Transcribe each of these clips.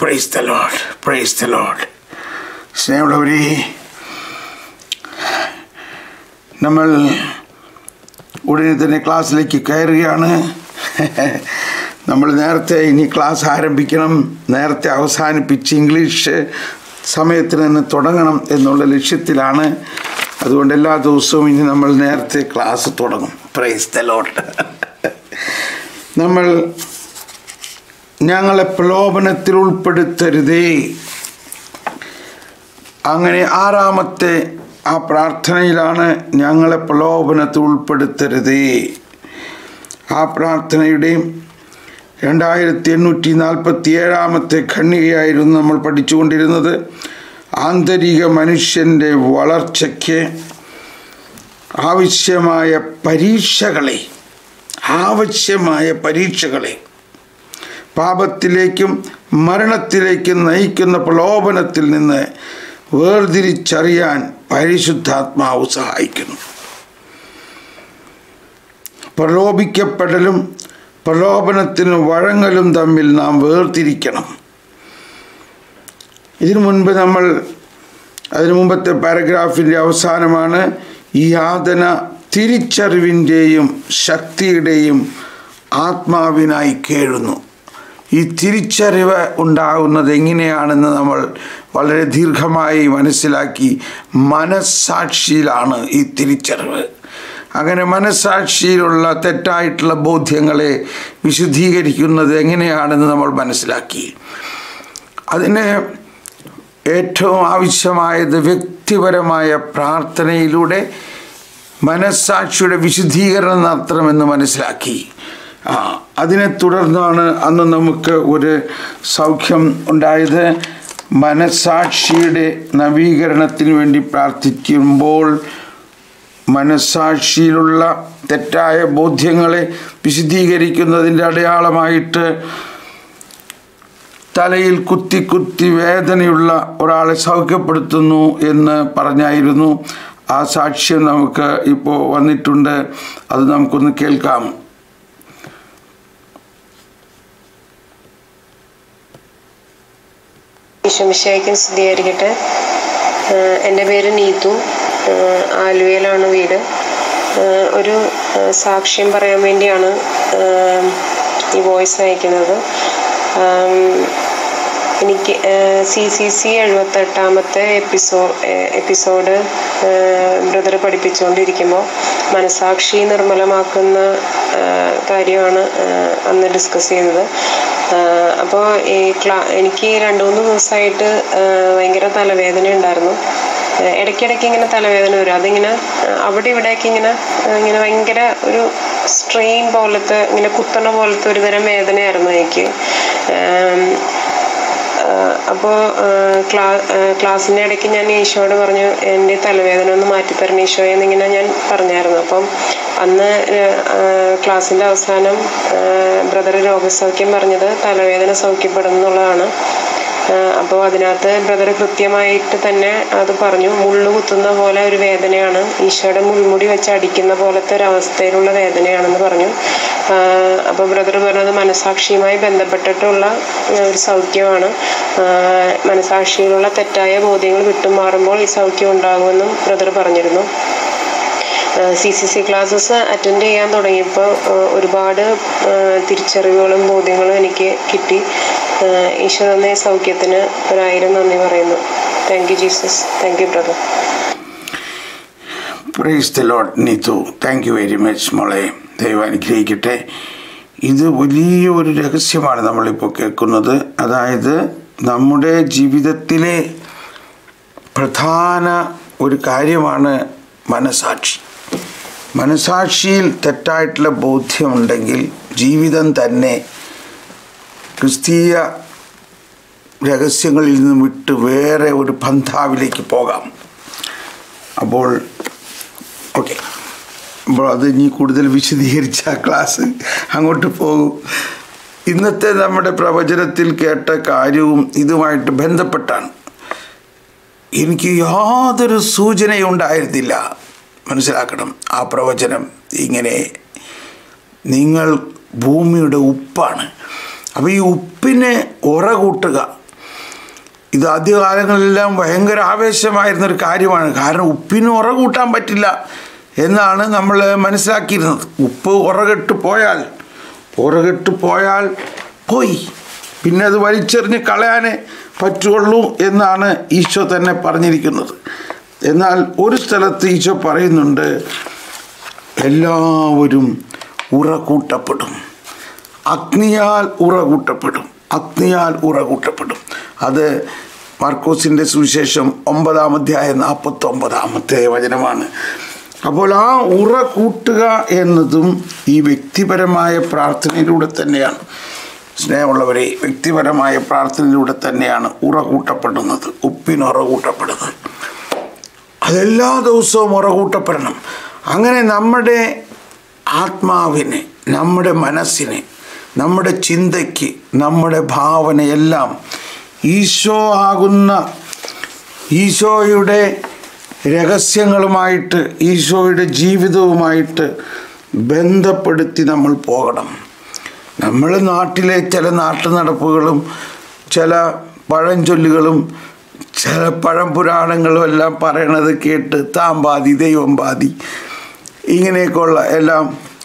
Price the Lord praise the Lord സ്നേഹമുള്ളവരെ നമ്മൾ ഉടനെ തന്നെ ക്ലാസ്സിലേക്ക് കയറുകയാണ് നമ്മൾ നേരത്തെ ഇനി ക്ലാസ് ആരംഭിക്കണം നേരത്തെ അവസാനിപ്പിച്ച് ഇംഗ്ലീഷ് സമയത്തിന് തന്നെ തുടങ്ങണം എന്നുള്ള ലക്ഷ്യത്തിലാണ് അതുകൊണ്ട് എല്ലാ ദിവസവും ഇനി നമ്മൾ നേരത്തെ ക്ലാസ് തുടങ്ങും പ്രൈസ് ദ ലോഡ് നമ്മൾ ഞങ്ങളെ പ്രലോഭനത്തിൽ ഉൾപ്പെടുത്തരുതേ അങ്ങനെ ആറാമത്തെ ആ പ്രാർത്ഥനയിലാണ് ഞങ്ങളെ പ്രലോഭനത്തിൽ ഉൾപ്പെടുത്തരുതേ ആ പ്രാർത്ഥനയുടെയും രണ്ടായിരത്തി എണ്ണൂറ്റി നാൽപ്പത്തി ഏഴാമത്തെ ഖണ്ണികയായിരുന്നു നമ്മൾ പഠിച്ചുകൊണ്ടിരുന്നത് ആന്തരിക മനുഷ്യൻ്റെ വളർച്ചയ്ക്ക് ആവശ്യമായ പരീക്ഷകളെ ആവശ്യമായ പരീക്ഷകളെ പാപത്തിലേക്കും മരണത്തിലേക്കും നയിക്കുന്ന പ്രലോഭനത്തിൽ നിന്ന് വേർതിരിച്ചറിയാൻ പരിശുദ്ധാത്മാവ് സഹായിക്കുന്നു പ്രലോഭിക്കപ്പെടലും പ്രലോഭനത്തിന് വഴങ്ങലും തമ്മിൽ നാം വേർതിരിക്കണം ഇതിനു മുൻപ് നമ്മൾ അതിനു മുമ്പത്തെ പാരഗ്രാഫിൻ്റെ അവസാനമാണ് ഈ യാതന തിരിച്ചറിവിൻ്റെയും ശക്തിയുടെയും ആത്മാവിനായി കേഴുന്നു ഈ തിരിച്ചറിവ് ഉണ്ടാകുന്നത് എങ്ങനെയാണെന്ന് നമ്മൾ വളരെ ദീർഘമായി മനസ്സിലാക്കി മനസ്സാക്ഷിയിലാണ് ഈ തിരിച്ചറിവ് അങ്ങനെ മനസ്സാക്ഷിയിലുള്ള തെറ്റായിട്ടുള്ള ബോധ്യങ്ങളെ വിശുദ്ധീകരിക്കുന്നത് എങ്ങനെയാണെന്ന് നമ്മൾ മനസ്സിലാക്കി അതിന് ഏറ്റവും ആവശ്യമായത് വ്യക്തിപരമായ പ്രാർത്ഥനയിലൂടെ മനസ്സാക്ഷിയുടെ വിശുദ്ധീകരണം നടത്തണമെന്ന് മനസ്സിലാക്കി ആ അതിനെ തുടർന്നാണ് അന്ന് നമുക്ക് ഒരു സൗഖ്യം ഉണ്ടായത് മനസ്സാക്ഷിയുടെ നവീകരണത്തിന് വേണ്ടി പ്രാർത്ഥിക്കുമ്പോൾ മനസ്സാക്ഷിയിലുള്ള തെറ്റായ ബോധ്യങ്ങളെ വിശദീകരിക്കുന്നതിൻ്റെ അടയാളമായിട്ട് തലയിൽ കുത്തി കുത്തി വേദനയുള്ള ഒരാളെ സൗഖ്യപ്പെടുത്തുന്നു എന്ന് പറഞ്ഞായിരുന്നു ആ സാക്ഷ്യം നമുക്ക് ഇപ്പോൾ വന്നിട്ടുണ്ട് അത് നമുക്കൊന്ന് കേൾക്കാം ഈശോമിശിഹായ്ക്കും സ്തുതിയായിരിക്കട്ടെ ഏഹ് എൻ്റെ പേര് നീതു ഏഹ് ആലുവയിലാണ് വീട് ഏഹ് ഒരു ഏഹ് സാക്ഷ്യം പറയാൻ വേണ്ടിയാണ് ഏഹ് ഈ വോയിസ് അയക്കുന്നത് ആം, എനിക്ക് സി സി സി എഴുപത്തെട്ടാമത്തെ എപ്പിസോ എപ്പിസോഡ് ബ്രദർ പഠിപ്പിച്ചുകൊണ്ടിരിക്കുമ്പോൾ മനസാക്ഷി നിർമ്മലമാക്കുന്ന ഏഹ് കാര്യമാണ് ഏഹ് അന്ന് ഡിസ്കസ് ചെയ്തത് അപ്പോൾ ഈ ക്ലാ എനിക്ക് രണ്ട് മൂന്ന് ദിവസമായിട്ട് ഏഹ് ഭയങ്കര തലവേദന ഉണ്ടായിരുന്നു ഏഹ് ഇടയ്ക്കിടയ്ക്ക് ഇങ്ങനെ തലവേദന വരും അതിങ്ങനെ ഏഹ് അവിടെ ഇവിടെയൊക്കെ ഇങ്ങനെ ഏഹ് ഇങ്ങനെ ഭയങ്കര ഒരു സ്ട്രെയിൻ പോലത്തെ ഇങ്ങനെ കുത്തണ പോലത്തെ ഒരു തരം വേദനയായിരുന്നു എനിക്ക് ഏം, അപ്പോൾ ക്ലാ ക്ലാസ്സിൻ്റെ ഇടയ്ക്ക് ഞാൻ ഈശോയോട് പറഞ്ഞു എൻ്റെ തലവേദന ഒന്ന് മാറ്റിത്തരണം ഈശോയെ എന്നിങ്ങനെ ഞാൻ പറഞ്ഞായിരുന്നു അപ്പം അന്ന് ക്ലാസ്സിൻ്റെ അവസാനം ബ്രദർ രോഗസൗഖ്യം പറഞ്ഞത് തലവേദന സൗഖ്യപ്പെടും എന്നുള്ളതാണ് അപ്പോൾ അതിനകത്ത് ബ്രദർ കൃത്യമായിട്ട് തന്നെ അത് പറഞ്ഞു മുള്ളു കുത്തുന്ന പോലെ ഒരു വേദനയാണ് ഈശോയുടെ മുൾമുടി വെച്ച് അടിക്കുന്ന പോലത്തെ ഒരു അവസ്ഥയിലുള്ള വേദനയാണെന്ന് പറഞ്ഞു അപ്പോൾ ബ്രദർ പറഞ്ഞത് മനസാക്ഷിയുമായി ബന്ധപ്പെട്ടിട്ടുള്ള ഒരു സൗഖ്യമാണ് ആഹ് മനസാക്ഷിയിലുള്ള തെറ്റായ ബോധ്യങ്ങൾ വിട്ടുമാറുമ്പോൾ ഈ സൗഖ്യം ഉണ്ടാകുമെന്നും ബ്രദർ പറഞ്ഞിരുന്നു C C C classes attend ചെയ്യാൻ തുടങ്ങിയപ്പോൾ ആഹ് ഒരുപാട് ആഹ് തിരിച്ചറിവുകളും ബോധ്യങ്ങളും എനിക്ക് കിട്ടി ആഹ് ഈശോ തന്ന ഈ സൗഖ്യത്തിന് ഒരായിരം നന്ദി പറയുന്നു thank you Jesus thank you brother praise the Lord Neethu thank you very much മോളെ ദൈവം അനുഗ്രഹിക്കട്ടെ ഇത് വലിയ ഒരു രഹസ്യമാണ് നമ്മളിപ്പോൾ കേൾക്കുന്നത് അതായത് നമ്മുടെ ജീവിതത്തിലെ പ്രധാന ഒരു കാര്യമാണ് മനസാക്ഷി മനസാക്ഷിയിൽ തെറ്റായിട്ടുള്ള ബോധ്യമുണ്ടെങ്കിൽ ജീവിതം തന്നെ ക്രിസ്തീയ രഹസ്യങ്ങളിൽ നിന്ന് വിട്ട് വേറെ ഒരു പന്ഥാവിലേക്ക് പോകാം അപ്പോൾ ഓക്കെ അപ്പോൾ അത് ഇനി കൂടുതൽ വിശദീകരിച്ച ആ ക്ലാസ് അങ്ങോട്ട് പോകും ഇന്നത്തെ നമ്മുടെ പ്രവചനത്തിൽ കേട്ട കാര്യവും ഇതുമായിട്ട് ബന്ധപ്പെട്ടാണ് എനിക്ക് യാതൊരു സൂചനയും ഉണ്ടായിരുന്നില്ല മനസ്സിലാക്കണം ആ പ്രവചനം ഇങ്ങനെ നിങ്ങൾ ഭൂമിയുടെ ഉപ്പാണ് അപ്പോൾ ഈ ഉപ്പിനെ ഉറ കൂട്ടുക ഇത് ആദ്യകാലങ്ങളിലെല്ലാം ഭയങ്കര ആവേശമായിരുന്നൊരു കാര്യമാണ് കാരണം ഉപ്പിന് ഉറ കൂട്ടാൻ പറ്റില്ല എന്നാണ് നമ്മൾ മനസ്സിലാക്കിയിരുന്നത് ഉപ്പ് ഉറകെട്ട് പോയാൽ ഉറകെട്ട് പോയാൽ പോയി പിന്നെ അത് വലിച്ചെറിഞ്ഞ് കളയാനേ പറ്റുള്ളൂ എന്നാണ് ഈശോ തന്നെ പറഞ്ഞിരിക്കുന്നത് എന്നാൽ ഒരു സ്ഥലത്ത് ഈശോ പറയുന്നുണ്ട് എല്ലാവരും ഉറ കൂട്ടപ്പെടും അഗ്നിയാൽ ഉറ കൂട്ടപ്പെടും അഗ്നിയാൽ ഉറ കൂട്ടപ്പെടും അത് മാർക്കോസിൻ്റെ സുവിശേഷം ഒമ്പതാം അധ്യായം നാൽപ്പത്തി ഒമ്പതാമത്തെ വചനമാണ് അപ്പോൾ ആ ഉറ കൂട്ടുക എന്നതും ഈ വ്യക്തിപരമായ പ്രാർത്ഥനയിലൂടെ തന്നെയാണ് സ്നേഹമുള്ളവരെ വ്യക്തിപരമായ പ്രാർത്ഥനയിലൂടെ തന്നെയാണ് ഉറ കൂട്ടപ്പെടുന്നത് ഉപ്പിന് ഉറ കൂട്ടപ്പെടുന്നത് അതെല്ലാ ദിവസവും ഉറ കൂട്ടപ്പെടണം അങ്ങനെ നമ്മുടെ ആത്മാവിനെ നമ്മുടെ മനസ്സിനെ നമ്മുടെ ചിന്തയ്ക്ക് നമ്മുടെ ഭാവനയെല്ലാം ഈശോ ആകുന്ന ഈശോയുടെ രഹസ്യങ്ങളുമായിട്ട് ഈശോയുടെ ജീവിതവുമായിട്ട് ബന്ധപ്പെടുത്തി നമ്മൾ പോകണം നമ്മൾ നാട്ടിലെ ചില നാട്ടു നടപ്പുകളും ചില പഴഞ്ചൊല്ലുകളും ചില പഴംപുരാണങ്ങളും എല്ലാം പറയണത് കേട്ട് താൻ ബാധി ദൈവം ബാധി ഇങ്ങനെയൊക്കെയുള്ള എല്ലാം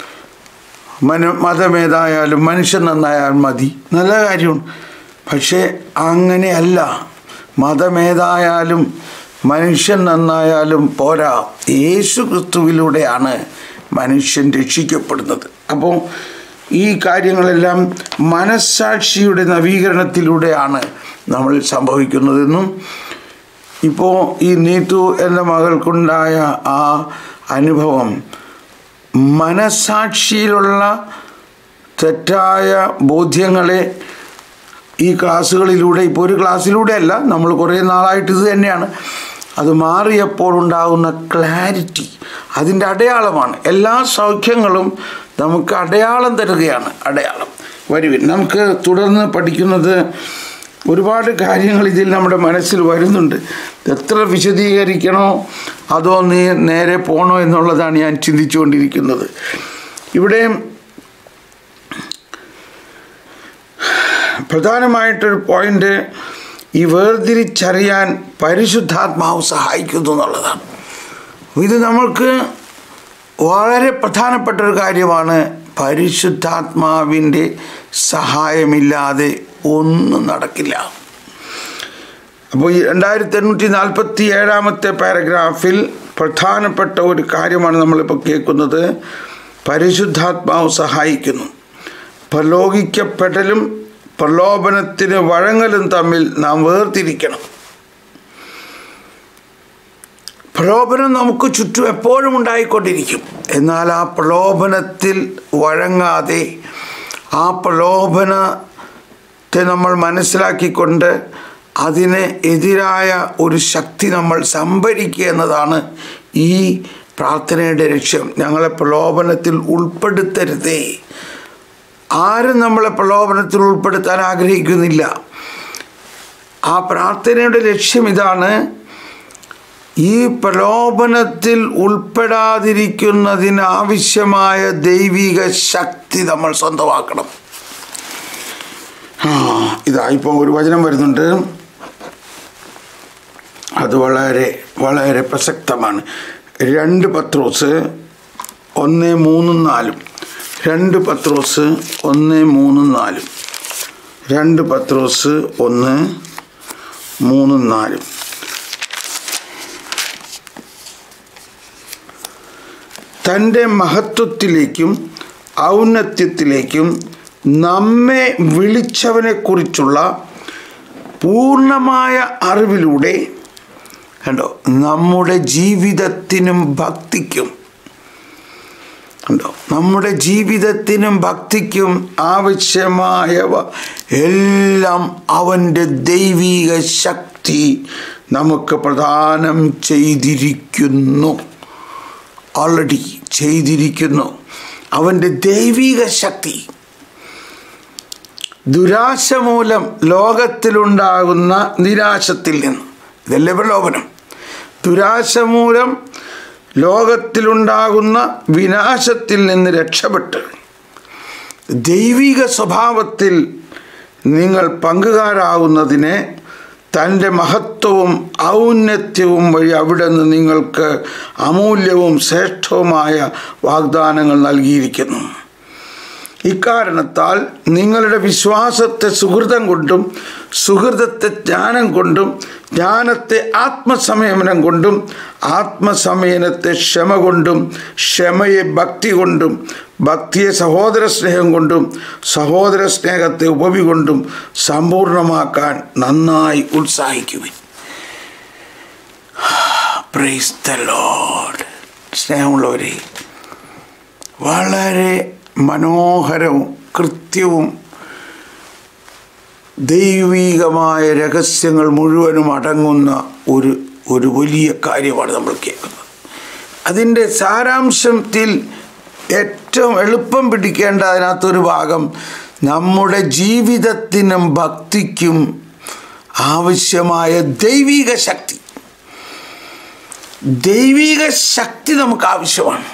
മന മതമേതായാലും മനുഷ്യൻ നന്നായാൽ മതി നല്ല കാര്യമാണ് പക്ഷേ അങ്ങനെയല്ല മതമേതായാലും മനുഷ്യൻ നന്നായാലും പോരാ യേശു ക്രിസ്തുവിലൂടെയാണ് മനുഷ്യൻ രക്ഷിക്കപ്പെടുന്നത് അപ്പോൾ ഈ കാര്യങ്ങളെല്ലാം മനസ്സാക്ഷിയുടെ നവീകരണത്തിലൂടെയാണ് നമ്മൾ സംഭവിക്കുന്നതെന്നും ഇപ്പോൾ ഈ നീതു എന്ന മകൾക്കുണ്ടായ ആ അനുഭവം മനസാക്ഷിയിലുള്ള തെറ്റായ ബോധ്യങ്ങളെ ഈ ക്ലാസ്സുകളിലൂടെ ഇപ്പോൾ ഒരു ക്ലാസ്സിലൂടെ അല്ല നമ്മൾ കുറേ നാളായിട്ട് ഇത് തന്നെയാണ് അത് മാറിയപ്പോൾ ഉണ്ടാകുന്ന ക്ലാരിറ്റി അതിൻ്റെ അടയാളമാണ് എല്ലാ സൗഖ്യങ്ങളും നമുക്ക് അടയാളം തരുകയാണ് അടയാളം വരുവിൻ നമുക്ക് തുടർന്ന് പഠിക്കുന്നത് ഒരുപാട് കാര്യങ്ങൾ ഇതിൽ നമ്മുടെ മനസ്സിൽ വരുന്നുണ്ട് എത്ര വിശദീകരിക്കണോ അതോ നീ നേരെ പോകണോ എന്നുള്ളതാണ് ഞാൻ ചിന്തിച്ചുകൊണ്ടിരിക്കുന്നത് ഇവിടെ പ്രധാനമായിട്ടൊരു പോയിന്റ് ഈ വേർതിരിച്ചറിയാൻ പരിശുദ്ധാത്മാവ് സഹായിക്കുന്നു എന്നുള്ളതാണ് ഇത് നമ്മൾക്ക് വളരെ പ്രധാനപ്പെട്ട ഒരു കാര്യമാണ് പരിശുദ്ധാത്മാവിൻ്റെ സഹായമില്ലാതെ ഒന്നും നടക്കില്ല അപ്പോൾ ഈ രണ്ടായിരത്തി എണ്ണൂറ്റി നാൽപ്പത്തി ഏഴാമത്തെ പാരഗ്രാഫിൽ പ്രധാനപ്പെട്ട ഒരു കാര്യമാണ് നമ്മളിപ്പോൾ കേൾക്കുന്നത് പരിശുദ്ധാത്മാവ് സഹായിക്കുന്നു പ്രലോഭിക്കപ്പെടലും പ്രലോഭനത്തിന് വഴങ്ങലും തമ്മിൽ നാം വേർതിരിക്കണം പ്രലോഭനം നമുക്ക് ചുറ്റും എപ്പോഴും ഉണ്ടായിക്കൊണ്ടിരിക്കും എന്നാൽ ആ പ്രലോഭനത്തിൽ വഴങ്ങാതെ ആ പ്രലോഭനത്തെ നമ്മൾ മനസ്സിലാക്കിക്കൊണ്ട് അതിന് എതിരായ ഒരു ശക്തി നമ്മൾ സംഭരിക്കുക എന്നതാണ് ഈ പ്രാർത്ഥനയുടെ ലക്ഷ്യം ഞങ്ങളെ പ്രലോഭനത്തിൽ ഉൾപ്പെടുത്തരുതേ ആരും നമ്മളെ പ്രലോഭനത്തിൽ ഉൾപ്പെടുത്താൻ ആഗ്രഹിക്കുന്നില്ല ആ പ്രാർത്ഥനയുടെ ലക്ഷ്യം ഇതാണ് ഈ പ്രലോഭനത്തിൽ ഉൾപ്പെടാതിരിക്കുന്നതിന് ആവശ്യമായ ദൈവിക ശക്തി നമ്മൾ സ്വന്തമാക്കണം ആ ഇതാ ഇപ്പോൾ ഒരു വചനം വരുന്നുണ്ട് അത് വളരെ വളരെ പ്രസക്തമാണ് രണ്ട് പത്രോസ് ഒന്ന് മൂന്നും നാലും രണ്ട് പത്രോസ് ഒന്ന് മൂന്നും നാലും രണ്ട് പത്രോസ് ഒന്ന് മൂന്നും നാലും തൻ്റെ മഹത്വത്തിലേക്കും ഔന്നത്യത്തിലേക്കും നമ്മെ വിളിച്ചവനെക്കുറിച്ചുള്ള പൂർണ്ണമായ അറിവിലൂടെ കണ്ടോ നമ്മുടെ ജീവിതത്തിനും ഭക്തിക്കും കണ്ടോ നമ്മുടെ ജീവിതത്തിനും ഭക്തിക്കും ആവശ്യമായവ എല്ലാം അവൻ്റെ ദൈവിക ശക്തി നമുക്ക് പ്രദാനം ചെയ്തിരിക്കുന്നു ഓൾറെഡി ചെയ്തിരിക്കുന്നു അവൻ്റെ ദൈവിക ശക്തി ദുരാശ മൂലം ലോകത്തിലുണ്ടാകുന്ന നിരാശത്തിൽ നിന്ന് ഇതല്ലേ പ്രലോഭനം ദുരാശ മൂലം ലോകത്തിലുണ്ടാകുന്ന വിനാശത്തിൽ നിന്ന് രക്ഷപ്പെട്ട് ദൈവിക സ്വഭാവത്തിൽ നിങ്ങൾ പങ്കുകാരാകുന്നതിനെ തൻ്റെ മഹത്വവും ഔന്നത്യവും വഴി അവിടെ നിന്ന് നിങ്ങൾക്ക് അമൂല്യവും ശ്രേഷ്ഠവുമായ വാഗ്ദാനങ്ങൾ നൽകിയിരിക്കുന്നു ഇക്കാരണത്താൽ നിങ്ങളുടെ വിശ്വാസത്തെ സുഹൃതം കൊണ്ടും സുഹൃതത്തെ ജ്ഞാനം കൊണ്ടും ജ്ഞാനത്തെ ആത്മസംയമനം കൊണ്ടും ആത്മസംയമനത്തെ ക്ഷമ കൊണ്ടും ക്ഷമയെ ഭക്തി കൊണ്ടും ഭക്തിയെ സഹോദര സ്നേഹം കൊണ്ടും സഹോദര സ്നേഹത്തെ ഉപവി കൊണ്ടും സമ്പൂർണ്ണമാക്കാൻ നന്നായി ഉത്സാഹിക്കുവിൻ പ്രൈസ് ദ ലോഡ് സ്നേഹമുള്ളവരെ വളരെ മനോഹരവും കൃത്യവും ദൈവികമായ രഹസ്യങ്ങൾ മുഴുവനും അടങ്ങുന്ന ഒരു ഒരു വലിയ കാര്യമാണ് നമ്മൾ കേൾക്കുന്നത് അതിൻ്റെ സാരാംശത്തിൽ ഏറ്റവും എളുപ്പം പിടിക്കേണ്ട അതിനകത്തൊരു ഭാഗം നമ്മുടെ ജീവിതത്തിനും ഭക്തിക്കും ആവശ്യമായ ദൈവിക ശക്തി ദൈവിക ശക്തി നമുക്ക് ആവശ്യമാണ്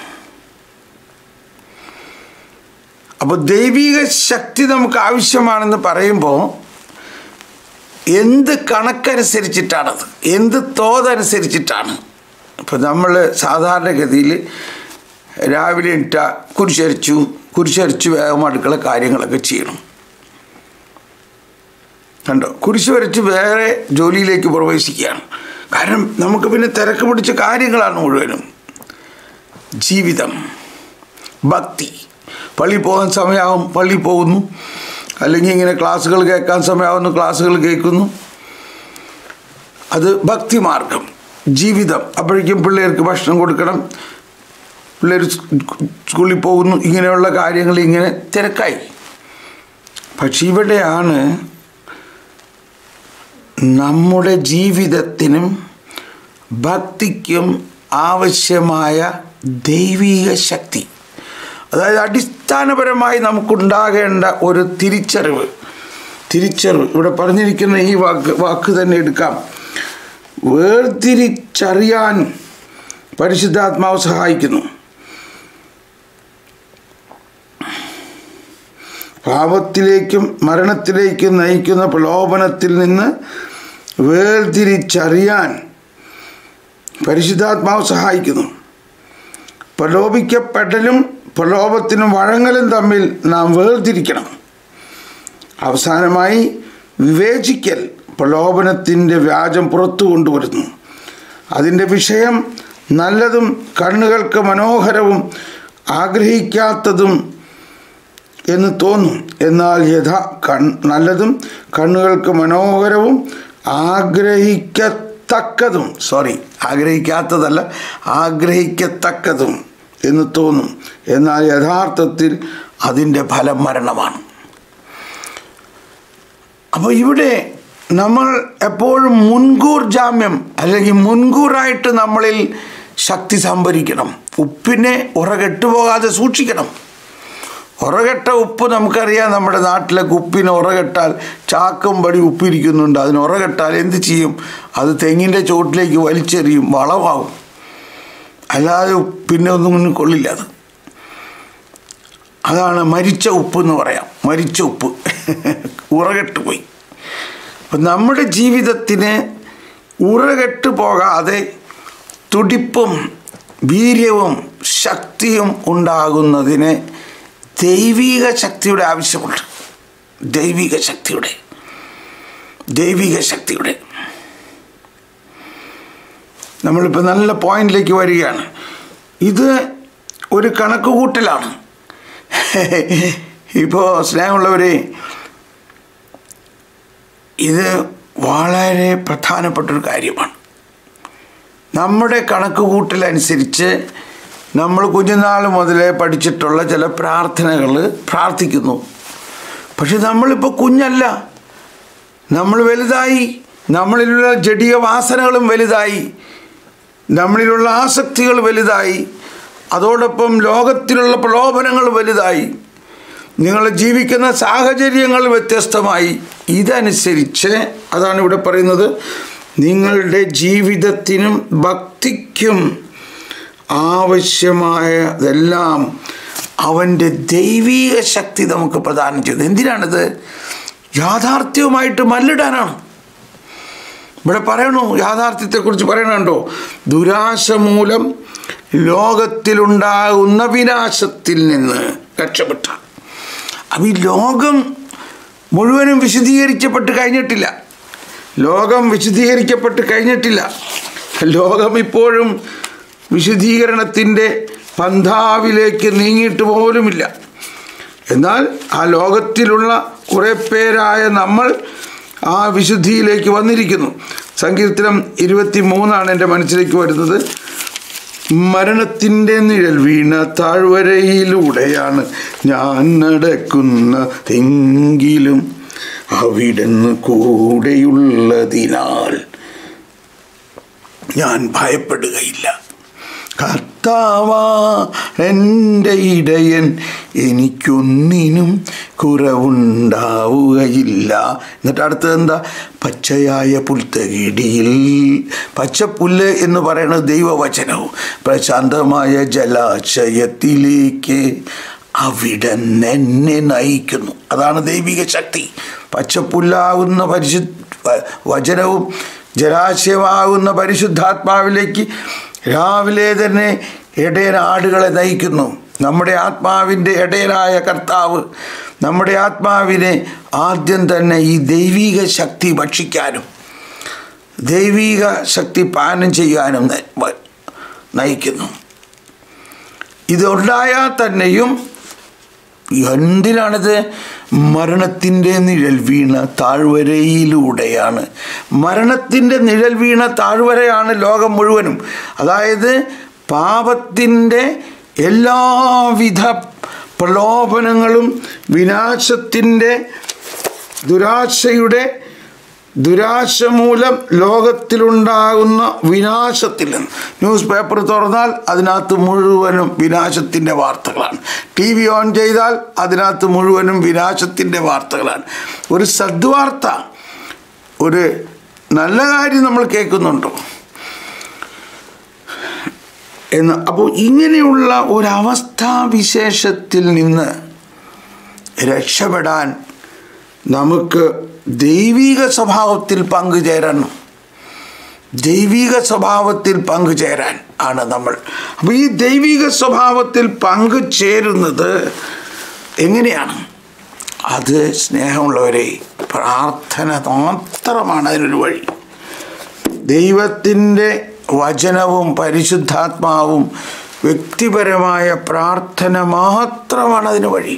അപ്പോൾ ദൈവിക ശക്തി നമുക്ക് ആവശ്യമാണെന്ന് പറയുമ്പോൾ എന്ത് കണക്കനുസരിച്ചിട്ടാണത് എന്ത് തോതനുസരിച്ചിട്ടാണ് ഇപ്പോൾ നമ്മൾ സാധാരണഗതിയിൽ രാവിലെ ഇട്ട കുരിശരിച്ചു കുരിശരിച്ചു വേഗം അടുക്കള കാര്യങ്ങളൊക്കെ ചെയ്യണം കണ്ടോ കുരിശ് വരച്ച് വേറെ ജോലിയിലേക്ക് പ്രവേശിക്കുകയാണ് കാരണം നമുക്ക് പിന്നെ തിരക്ക് പിടിച്ച കാര്യങ്ങളാണ് മുഴുവനും ജീവിതം ഭക്തി പള്ളി പോകാൻ സമയമാകും പള്ളി പോകുന്നു അല്ലെങ്കിൽ ഇങ്ങനെ ക്ലാസ്സുകൾ കേൾക്കാൻ സമയമാകുന്നു ക്ലാസ്സുകൾ കേൾക്കുന്നു അത് ഭക്തിമാർഗം ജീവിതം അപ്പോഴേക്കും പിള്ളേർക്ക് ഭക്ഷണം കൊടുക്കണം പിള്ളേർ സ്കൂളിൽ പോകുന്നു ഇങ്ങനെയുള്ള കാര്യങ്ങൾ ഇങ്ങനെ തിരക്കായി പക്ഷെ ഇവിടെയാണ് നമ്മുടെ ജീവിതത്തിനും ഭക്തിക്കും ആവശ്യമായ ദൈവിക ശക്തി അതായത് അടിസ്ഥാനപരമായി നമുക്കുണ്ടാകേണ്ട ഒരു തിരിച്ചറിവ് തിരിച്ചറിവ് ഇവിടെ പറഞ്ഞിരിക്കുന്ന ഈ വാക്ക് വാക്ക് തന്നെ എടുക്കാം വേർതിരിച്ചറിയാൻ പരിശുദ്ധാത്മാവ് സഹായിക്കുന്നു പാപത്തിലേക്കും മരണത്തിലേക്കും നയിക്കുന്ന പ്രലോഭനത്തിൽ നിന്ന് വേർതിരിച്ചറിയാൻ പരിശുദ്ധാത്മാവ് സഹായിക്കുന്നു പ്രലോഭിക്കപ്പെടലും പ്രലോഭത്തിനും വഴങ്ങലും തമ്മിൽ നാം വേർതിരിക്കണം അവസാനമായി വിവേചിക്കൽ പ്രലോഭനത്തിൻ്റെ വ്യാജം പുറത്തു കൊണ്ടുവരുന്നു അതിൻ്റെ വിഷയം നല്ലതും കണ്ണുകൾക്ക് മനോഹരവും ആഗ്രഹിക്കാത്തതും എന്ന് തോന്നും എന്നാൽ യഥാ കൺ നല്ലതും കണ്ണുകൾക്ക് മനോഹരവും ആഗ്രഹിക്കത്തക്കതും സോറി ആഗ്രഹിക്കാത്തതല്ല ആഗ്രഹിക്കത്തക്കതും എന്ന് തോന്നും എന്നാൽ യഥാർത്ഥത്തിൽ അതിൻ്റെ ഫലം മരണമാണ് അപ്പോൾ ഇവിടെ നമ്മൾ എപ്പോഴും മുൻകൂർ ജാമ്യം അല്ലെങ്കിൽ മുൻകൂറായിട്ട് നമ്മളിൽ ശക്തി സംഭരിക്കണം ഉപ്പിനെ ഉറകെട്ടുപോകാതെ സൂക്ഷിക്കണം ഉറകെട്ട ഉപ്പ് നമുക്കറിയാം നമ്മുടെ നാട്ടിലൊക്കെ ഉപ്പിന് ഉറകെട്ടാൽ ചാക്കും പടി ഉപ്പിരിക്കുന്നുണ്ട് അതിന് ഉറകെട്ടാൽ എന്ത് ചെയ്യും അത് തെങ്ങിൻ്റെ ചോട്ടിലേക്ക് വലിച്ചെറിയും വളമാവും അല്ലാതെ പിന്നെ ഒന്നും കൊള്ളില്ല അത് അതാണ് മരിച്ച ഉപ്പ് എന്ന് പറയാം മരിച്ച ഉപ്പ് ഉറകെട്ട് പോയി അപ്പം നമ്മുടെ ജീവിതത്തിന് ഉറകെട്ട് പോകാതെ തുടിപ്പും വീര്യവും ശക്തിയും ഉണ്ടാകുന്നതിന് ദൈവിക ശക്തിയുടെ ആവശ്യമുണ്ട് ദൈവിക ശക്തിയുടെ ദൈവിക ശക്തിയുടെ നമ്മളിപ്പോൾ നല്ല പോയിന്റിലേക്ക് വരികയാണ് ഇത് ഒരു കണക്ക് കൂട്ടലാണ് ഇപ്പോൾ സ്നേഹമുള്ളവരെ ഇത് വളരെ പ്രധാനപ്പെട്ടൊരു കാര്യമാണ് നമ്മുടെ കണക്ക് കൂട്ടലനുസരിച്ച് നമ്മൾ കുഞ്ഞുനാൾ മുതലേ പഠിച്ചിട്ടുള്ള ചില പ്രാർത്ഥനകൾ പ്രാർത്ഥിക്കുന്നു പക്ഷെ നമ്മളിപ്പോൾ കുഞ്ഞല്ല നമ്മൾ വലുതായി നമ്മളിലുള്ള ജടിക വാസനകളും വലുതായി നമ്മളിലുള്ള ആസക്തികൾ വലുതായി അതോടൊപ്പം ലോകത്തിലുള്ള പ്രലോഭനങ്ങൾ വലുതായി നിങ്ങൾ ജീവിക്കുന്ന സാഹചര്യങ്ങൾ വ്യത്യസ്തമായി ഇതനുസരിച്ച് അതാണ് ഇവിടെ പറയുന്നത് നിങ്ങളുടെ ജീവിതത്തിനും ഭക്തിക്കും ആവശ്യമായതെല്ലാം അവൻ്റെ ദൈവീക ശക്തി നമുക്ക് പ്രദാനം ചെയ്തു എന്തിനാണിത് യാഥാർത്ഥ്യവുമായിട്ട് മല്ലിടാനാണ് ഇവിടെ പറയണു യാഥാർത്ഥ്യത്തെക്കുറിച്ച് പറയണുണ്ടോ ദുരാശ മൂലം ലോകത്തിലുണ്ടാകുന്ന വിനാശത്തിൽ നിന്ന് രക്ഷപ്പെട്ട അപ്പം ഈ ലോകം മുഴുവനും വിശദീകരിക്കപ്പെട്ട് കഴിഞ്ഞിട്ടില്ല ലോകം വിശദീകരിക്കപ്പെട്ട് കഴിഞ്ഞിട്ടില്ല ലോകം ഇപ്പോഴും വിശദീകരണത്തിൻ്റെ പന്ഥാവിലേക്ക് നീങ്ങിയിട്ട് പോലുമില്ല എന്നാൽ ആ ലോകത്തിലുള്ള കുറേ പേരായ നമ്മൾ ആ വിശുദ്ധിയിലേക്ക് വന്നിരിക്കുന്നു സങ്കീർത്തനം ഇരുപത്തി മൂന്നാണ് എൻ്റെ മനസ്സിലേക്ക് വരുന്നത് മരണത്തിൻ്റെ നിഴൽ വീണ താഴ്വരയിലൂടെയാണ് ഞാൻ നടക്കുന്നതെങ്കിലും അവിടുന്ന് കൂടെയുള്ളതിനാൽ ഞാൻ ഭയപ്പെടുകയില്ല കർത്താവാ എൻ്റെ ഇടയൻ എനിക്കൊന്നിനും കുറവുണ്ടാവുകയില്ല എന്നിട്ട് അടുത്തത് എന്താ പച്ചയായ പുൽത്തകിടിയിൽ പച്ചപ്പുല്ല് എന്ന് പറയുന്നത് ദൈവവചനവും പ്രശാന്തമായ ജലാശയത്തിലേക്ക് അവിടെ എന്നെ നയിക്കുന്നു അതാണ് ദൈവിക ശക്തി പച്ചപ്പുല്ലാകുന്ന പരിശുദ്ധ വചനവും ജലാശയമാകുന്ന പരിശുദ്ധാത്മാവിലേക്ക് രാവിലെ തന്നെ ഇടയൻ ആടുകളെ നയിക്കുന്നു നമ്മുടെ ആത്മാവിൻ്റെ ഇടയനായ കർത്താവ് നമ്മുടെ ആത്മാവിനെ ആദ്യം തന്നെ ഈ ദൈവിക ശക്തി ഭക്ഷിക്കാനും ദൈവിക ശക്തി പാനം ചെയ്യാനും നയിക്കുന്നു ഇതുണ്ടായാൽ തന്നെയും എന്തിനാണിത് മരണത്തിൻ്റെ നിഴൽ വീണ താഴ്വരയിലൂടെയാണ് മരണത്തിൻ്റെ നിഴൽ വീണ താഴ്വരയാണ് ലോകം മുഴുവനും അതായത് പാപത്തിൻ്റെ എല്ലാവിധ പ്രലോഭനങ്ങളും വിനാശത്തിൻ്റെ ദുരാശയുടെ ദുരാശ മൂലം ലോകത്തിലുണ്ടാകുന്ന വിനാശത്തിൽ നിന്ന് ന്യൂസ് പേപ്പർ തുറന്നാൽ അതിനകത്ത് മുഴുവനും വിനാശത്തിൻ്റെ വാർത്തകളാണ് ടി വി ഓൺ ചെയ്താൽ അതിനകത്ത് മുഴുവനും വിനാശത്തിൻ്റെ വാർത്തകളാണ് ഒരു സദ്വാർത്ത ഒരു നല്ല കാര്യം നമ്മൾ കേൾക്കുന്നുണ്ടോ എന്ന് അപ്പോൾ ഇങ്ങനെയുള്ള ഒരവസ്ഥാവിശേഷത്തിൽ നിന്ന് രക്ഷപ്പെടാൻ നമുക്ക് ദൈവിക സ്വഭാവത്തിൽ പങ്കുചേരണം ദൈവിക സ്വഭാവത്തിൽ പങ്കുചേരാൻ ആണ് നമ്മൾ അപ്പോൾ ഈ ദൈവിക സ്വഭാവത്തിൽ പങ്കുചേരുന്നത് എങ്ങനെയാണ് അത് സ്നേഹമുള്ളവരെ പ്രാർത്ഥന മാത്രമാണ് അതിനൊരു വഴി ദൈവത്തിൻ്റെ വചനവും പരിശുദ്ധാത്മാവും വ്യക്തിപരമായ പ്രാർത്ഥന മാത്രമാണ് അതിന് വഴി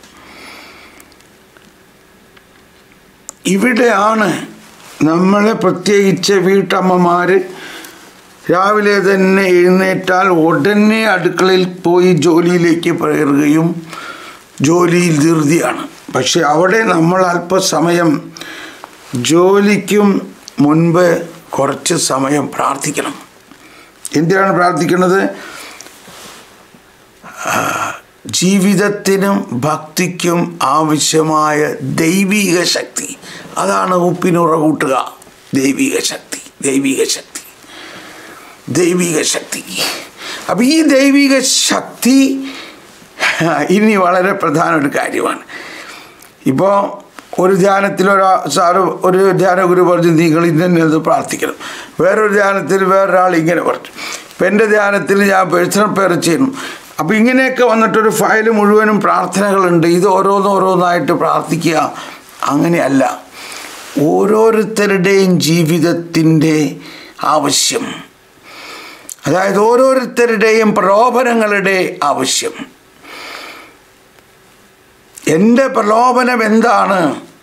ഇവിടെയാണ് നമ്മളെ പ്രത്യേകിച്ച് വീട്ടമ്മമാർ രാവിലെ തന്നെ എഴുന്നേറ്റാൽ ഉടനെ അടുക്കളയിൽ പോയി ജോലിയിലേക്ക് കയറുകയും ജോലിയിൽ ധൃതിയാണ് പക്ഷെ അവിടെ നമ്മൾ അല്പസമയം ജോലിക്കും മുൻപ് കുറച്ച് സമയം പ്രാർത്ഥിക്കണം എന്തിനാണ് പ്രാർത്ഥിക്കുന്നത് ജീവിതത്തിനും ഭക്തിക്കും ആവശ്യമായ ദൈവിക ശക്തി അതാണ് ഉപ്പിനുറ കൂട്ടുക ദൈവിക ശക്തി ദൈവിക ശക്തി ദൈവിക ശക്തി അപ്പം ഈ ദൈവിക ശക്തി ഇനി വളരെ പ്രധാന ഒരു കാര്യമാണ് ഇപ്പോൾ ഒരു ധ്യാനത്തിൽ ഒരു സാറ് ഒരു ധ്യാന ഗുരു പറഞ്ഞു നിങ്ങൾ ഇന്നത് പ്രാർത്ഥിക്കണം വേറൊരു ധ്യാനത്തിൽ വേറൊരാൾ ഇങ്ങനെ പറഞ്ഞു ഇപ്പം എൻ്റെ ധ്യാനത്തിൽ ഞാൻ പേഴ്സണൽ പേർ ചെയ്യുന്നു അപ്പോൾ ഇങ്ങനെയൊക്കെ വന്നിട്ടൊരു ഫയൽ മുഴുവനും പ്രാർത്ഥനകളുണ്ട് ഇത് ഓരോന്നോരോന്നായിട്ട് പ്രാർത്ഥിക്കുക അങ്ങനെയല്ല ഓരോരുത്തരുടെയും ജീവിതത്തിൻ്റെ ആവശ്യം അതായത് ഓരോരുത്തരുടെയും പ്രലോഭനങ്ങളുടെ ആവശ്യം എൻ്റെ പ്രലോഭനം എന്താണ്